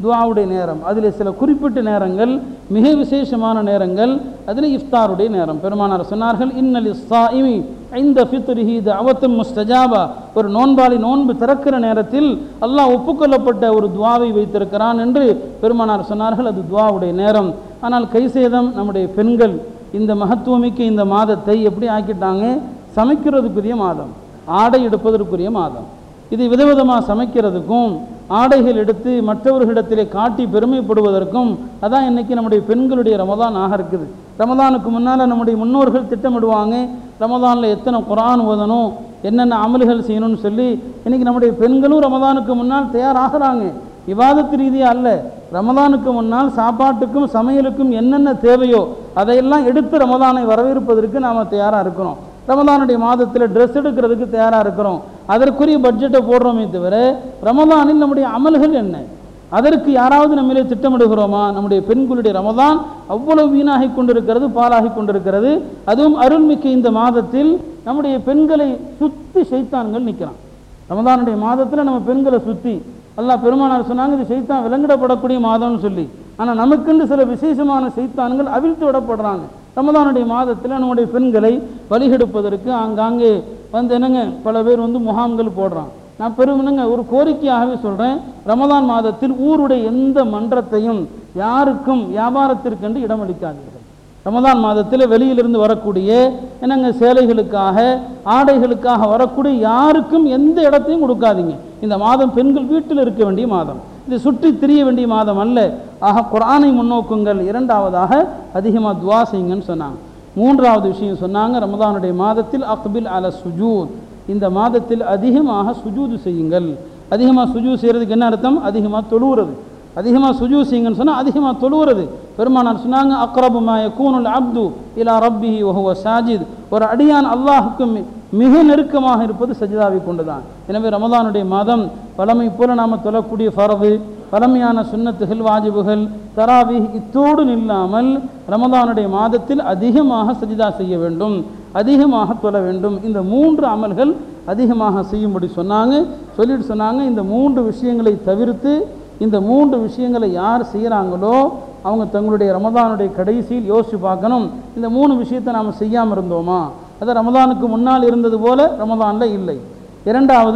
துஆவுடைய நேரம் அதில் சில குறிப்பிட்ட நேரங்கள் மிக விசேஷமான நேரங்கள் அதில் இஃப்தாருடைய நேரம் பெருமானார் சொன்னார்கள் இன்னல் இஸ்ஸாயிமி ஐந்த ஃபித்ரிஹி தஅவத்தும் முஸ்தஜாபா ஒரு நோன்பாளி நோன்பு திறக்கிற நேரத்தில் அல்லாஹ் ஒப்புக்கொள்ளப்பட்ட ஒரு துவாவை வைத்திருக்கிறான் என்று பெருமானார் சொன்னார்கள் அது துவாவுடைய நேரம் ஆனால் கைசேதம் நம்முடைய பெண்கள் இந்த மகத்துவமிக்க இந்த மாதத்தை எப்படி ஆக்கிட்டாங்க சமைக்கிறதுக்குரிய மாதம் ஆடை எடுப்பதற்குரிய மாதம் இது விதவிதமாக சமைக்கிறதுக்கும் ஆடைகள் எடுத்து மற்றவர்களிடத்திலே காட்டி பெருமைப்படுவதற்கும் அதான் இன்னைக்கு நம்முடைய பெண்களுடைய ரமதான் ஆக இருக்குது ரமதானுக்கு முன்னால் நம்முடைய முன்னோர்கள் திட்டமிடுவாங்க ரமதானில் எத்தனை குரான் ஓதணும் என்னென்ன அமல்கள் செய்யணும்னு சொல்லி இன்னைக்கு நம்முடைய பெண்களும் ரமதானுக்கு முன்னால் தயாராகிறாங்க விவாதத்து ரீதியாக அல்ல ரமதானுக்கு முன்னால் சாப்பாட்டுக்கும் சமையலுக்கும் என்னென்ன தேவையோ அதையெல்லாம் எடுத்து ரமதானை வரவேற்பதற்கு நாம் தயாராக இருக்கிறோம் ரமதானுடைய மாதத்தில் ட்ரெஸ் எடுக்கிறதுக்கு தயாராக இருக்கிறோம் அதற்குரிய பட்ஜெட்டை போடுறோமே தவிர ரமதானில் நம்முடைய அமல்கள் என்ன அதற்கு யாராவது நம்மளே திட்டமிடுகிறோமா நம்முடைய பெண்களுடைய ரமதான் அவ்வளவு வீணாகி கொண்டிருக்கிறது பாலாகி கொண்டிருக்கிறது அதுவும் அருள்மிக்க இந்த மாதத்தில் நம்முடைய பெண்களை சுற்றி சைத்தான்கள் நிற்கிறான் ரமதானுடைய மாதத்தில் நம்ம பெண்களை சுற்றி அல்லாஹ் பெருமானார் சொன்னாங்க இது சைத்தான் விலங்கிடப்படக்கூடிய மாதம்னு சொல்லி ஆனால் நமக்குன்னு சில விசேஷமான சைத்தான்கள் அவிழ்த்து விடப்படுறாங்க ரமதானுடைய மாதத்தில் நம்முடைய பெண்களை வழிகெடுப்பதற்கு ஆங்காங்கே வந்து என்னங்க பல பேர் வந்து முகாம்கள் போடுறான் நான் பெருமனுங்க ஒரு கோரிக்கையாகவே சொல்கிறேன் ரமதான் மாதத்தில் ஊருடைய எந்த மன்றத்தையும் யாருக்கும் வியாபாரத்திற்கென்று இடமளிக்காதீர்கள் ரமதான் மாதத்தில் வெளியிலிருந்து வரக்கூடிய என்னங்க சேலைகளுக்காக ஆடைகளுக்காக வரக்கூடிய யாருக்கும் எந்த இடத்தையும் கொடுக்காதீங்க இந்த மாதம் பெண்கள் வீட்டில் இருக்க வேண்டிய மாதம் இது சுற்றி திரிய வேண்டிய மாதம் அல்ல ஆக குரானை முன்னோக்குங்கள் இரண்டாவதாக அதிகமாக துவா செய்யுங்கன்னு சொன்னாங்க மூன்றாவது விஷயம் சொன்னாங்க ரமதானுடைய மாதத்தில் அக்பில் அல சுஜூத் இந்த மாதத்தில் அதிகமாக சுஜூது செய்யுங்கள் அதிகமாக சுஜூ செய்கிறதுக்கு என்ன அர்த்தம் அதிகமாக தொழுவுறது அதிகமாக சுஜூ செய்யுங்கன்னு சொன்னால் அதிகமாக தொழுவுறது பெருமானார் சொன்னாங்க அக்ரபு மா யகூனுல் அப்து இலா ரப்பிஹி வஹுவ சாஜித் ஒரு அடியான் அல்லாஹுக்கு மி- மிக நெருக்கமாக இருப்பது சஜிதாவை கொண்டுதான் எனவே ரமதானுடைய மாதம் பழமை போல நாம் தொழக்கூடிய ஃபரது பழமையான சுன்னத்துகள் வாஜிபுகள் தராவி இத்தோடு நில்லாமல் ரமதானுடைய மாதத்தில் அதிகமாக சஜிதா செய்ய வேண்டும் அதிகமாக தொழ வேண்டும் இந்த மூன்று அமல்கள் அதிகமாக செய்யும்படி சொன்னாங்க சொல்லிட்டு சொன்னாங்க இந்த மூன்று விஷயங்களை தவிர்த்து இந்த மூன்று விஷயங்களை யார் செய்கிறாங்களோ அவங்க தங்களுடைய ரமதானுடைய கடைசியில் யோசித்து பார்க்கணும் இந்த மூணு விஷயத்தை நாம் செய்யாமல் இருந்தோமா அது ரமதானுக்கு முன்னால் இருந்தது போல ரமதானில் இல்லை இரண்டாவது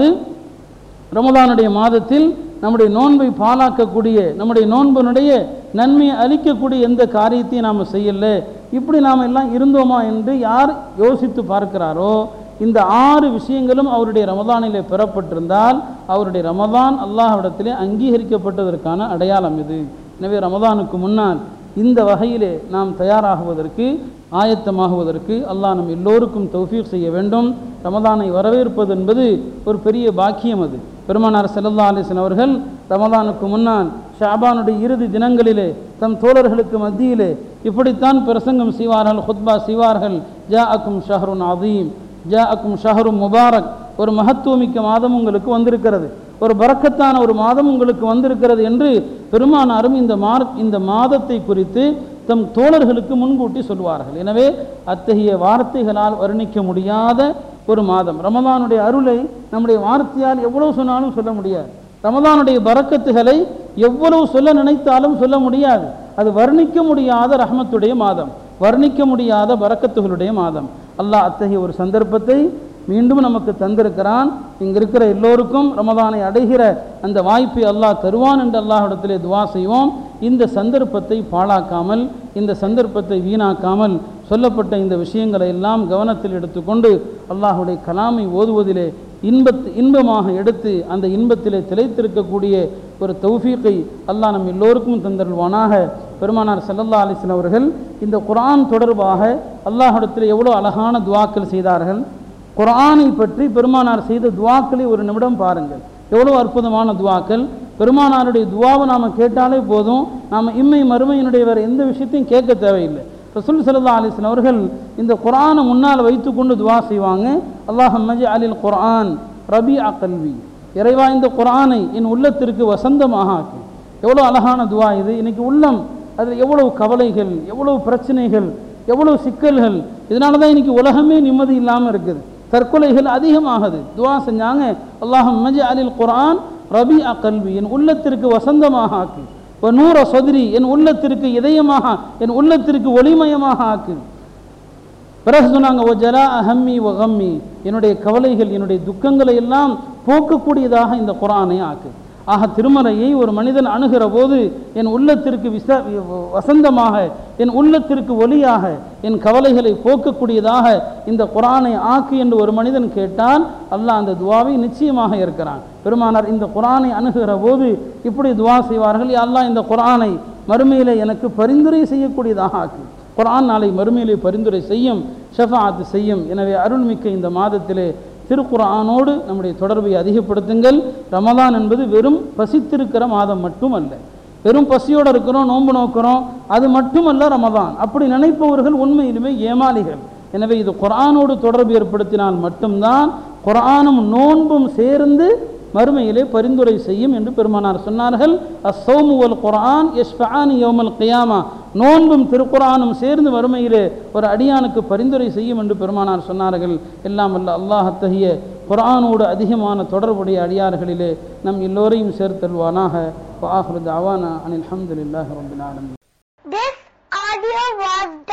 ரமதானுடைய மாதத்தில் நம்முடைய நோன்பை பாலாக்கக்கூடிய நம்முடைய நோன்பனுடைய நன்மையை அளிக்கக்கூடிய எந்த காரியத்தையும் நாம் செய்யல இப்படி நாம் எல்லாம் இருந்தோமா என்று யார் யோசித்து பார்க்கிறாரோ இந்த ஆறு விஷயங்களும் அவருடைய ரமதானிலே பெறப்பட்டிருந்தால் அவருடைய ரமதான் அல்லாஹ்விடத்திலே அங்கீகரிக்கப்பட்டதற்கான அடையாளம் இது எனவே ரமதானுக்கு முன்னால் இந்த வகையிலே நாம் தயாராகுவதற்கு ஆயத்தமாகுவதற்கு அல்லாஹ் நம் எல்லோருக்கும் தௌஃபீக் செய்ய வேண்டும் ரமதானை வரவேற்பது என்பது ஒரு பெரிய பாக்கியம் அது பெருமானார் ஸல்லல்லாஹு அலைஹி வஸல்லம் அவர்கள் ரமதானுக்கு முன்னால் ஷாபானுடைய இறுதி தினங்களிலே தம் தோழர்களுக்கு மத்தியிலே இப்படித்தான் பிரசங்கம் செய்வார்கள் ஹுத்பா செய்வார்கள் ஜா அக்கும் ஷஹருன் அதீம் ஜா அக்கும் ஷஹரும் முபாரக் ஒரு மகத்துவமிக்க மாதம் உங்களுக்கு வந்திருக்கிறது ஒரு பரக்கத்தான ஒரு மாதம் உங்களுக்கு வந்திருக்கிறது என்று பெருமானாரும் இந்த மா இந்த மாதத்தை குறித்து தம் தோழர்களுக்கு முன்கூட்டி சொல்வார்கள் எனவே அத்தகைய வார்த்தைகளால் வர்ணிக்க முடியாத ஒரு மாதம் ரமதானுடைய அருளை நம்முடைய வார்த்தையால் எவ்வளவு சொன்னாலும் சொல்ல முடியாது ரமதானுடைய பரக்கத்துகளை எவ்வளவு சொல்ல நினைத்தாலும் சொல்ல முடியாது அது வர்ணிக்க முடியாத ரஹமத்துடைய மாதம் வர்ணிக்க முடியாத பரக்கத்துகளுடைய மாதம் அல்லாஹ் அத்தகைய ஒரு சந்தர்ப்பத்தை மீண்டும் நமக்கு தந்திருக்கிறான் இங்கே இருக்கிற எல்லோருக்கும் ரமதானை அடைகிற அந்த வாய்ப்பை அல்லாஹ் தருவான் என்று அல்லாஹ்விடத்திலே துவா செய்வோம் இந்த சந்தர்ப்பத்தை பாழாக்காமல் இந்த சந்தர்ப்பத்தை வீணாக்காமல் சொல்லப்பட்ட இந்த விஷயங்களை எல்லாம் கவனத்தில் எடுத்துக்கொண்டு அல்லாஹுடைய கலாமை ஓதுவதிலே இன்பத் இன்பமாக எடுத்து அந்த இன்பத்திலே திளைத்திருக்கக்கூடிய ஒரு தௌஃபீக்கை அல்லாஹ் நம் எல்லோருக்கும் தந்தருள்வானாக பெருமானார் ஸல்லல்லாஹு அலைஹி வஸல்லம் அவர்கள் இந்த குர்ஆன் தொடர்பாக அல்லாஹ்விடத்தில் எவ்வளோ அழகான துவாக்கள் செய்தார்கள் குர்ஆனை பற்றி பெருமானார் செய்த துவாக்களை ஒரு நிமிடம் பாருங்கள் எவ்வளோ அற்புதமான துவாக்கள் பெருமானாருடைய துவாவை நாம் கேட்டாலே போதும் நாம் இம்மை மறுமையினுடைய வேறு எந்த விஷயத்தையும் கேட்க தேவையில்லை ரசூல் ஸல்லல்லாஹு அலைஹி வஸல்லம் அவர்கள் இந்த குர்ஆனை முன்னால் வைத்துக்கொண்டு துவா செய்வாங்க அல்லாஹ் மஜி அலில் குர்ஆன் ரபி கல்வி இறைவா இந்த குர்ஆனை என் உள்ளத்திற்கு வசந்தமாக ஆக்கு எவ்வளோ அழகான துவா இது இன்னைக்கு உள்ளம் அதில் எவ்வளவு கவலைகள் எவ்வளவு பிரச்சனைகள் எவ்வளவு சிக்கல்கள் இதனால தான் இன்னைக்கு உலகமே நிம்மதி இல்லாமல் இருக்குது தற்கொலைகள் அதிகமாகுது துவா செஞ்சாங்க அல்லாஹ் மஜி அலில் குர்ஆன் ரபி கல்வி என் உள்ளத்திற்கு வசந்தமாக ஆக்கு இப்போ நூற சொதிரி என் உள்ளத்திற்கு இதயமாக என் உள்ளத்திற்கு ஒளிமயமாக ஆக்கு பிறகு சொன்னாங்க ஓ ஜலா அஹம்மி ஒ கம்மி என்னுடைய கவலைகள் என்னுடைய துக்கங்களை எல்லாம் போக்கக்கூடியதாக இந்த குரானை ஆக்கு ஆக திருமறையை ஒரு மனிதன் அணுகிற போது என் உள்ளத்திற்கு விச வசந்தமாக என் உள்ளத்திற்கு ஒளியாக என் கவலைகளை போக்கக்கூடியதாக இந்த குரானை ஆக்கு என்று ஒரு மனிதன் கேட்டால் அல்லாஹ் அந்த துவாவை நிச்சயமாக இருக்கிறான் பெருமானார் இந்த குரானை அணுகிற போது இப்படி துவா செய்வார்கள் "யா அல்லாஹ் இந்த குரானை மறுமையிலே எனக்கு பரிந்துரை செய்யக்கூடியதாக ஆக்கு குர்ஆன் நாளை மறுமையிலே பரிந்துரை செய்யும் ஷஃபாத் செய்யும் எனவே அருள்மிக்க இந்த மாதத்திலே திருக்குர்ஆனோடு நம்முடைய தொடர்பை அதிகப்படுத்துங்கள் ரமதான் என்பது வெறும் பசித்திருக்கிற மாதம் மட்டுமல்ல வெறும் பசியோடு இருக்கிறோம் நோன்பு நோக்கிறோம் அது மட்டுமல்ல ரமதான் அப்படி நினைப்பவர்கள் உண்மையிலுமே ஏமாளிகள் எனவே இது குர்ஆனோடு தொடர்பு ஏற்படுத்தினால் மட்டும்தான் குர்ஆனும் நோன்பும் சேர்ந்து மறுமையிலே பரிந்துரை செய்யும் என்று பெருமானார் சொன்னார்கள் அஸ்ஸௌமு வல் குர்ஆன் யஷ்ஃபஆனி யௌமல் கியாமா நோன்பும் திருக்குர்ஆனும் சேர்ந்து மறுமையிலே ஒரு அடியானுக்கு பரிந்துரை செய்யும் என்று பெருமானார் சொன்னார்கள் எல்லாம் அல்ல அல்லாஹ் அத்தகைய குர்ஆனோடு அதிகமான தொடர்புடைய அடியார்களிலே நம் எல்லோரையும் சேர்த்தல்வானாக வாஹ்ரு தாவானா அனில் ஹம்துலில்லாஹி ரப்பில் ஆலமீன் This audio was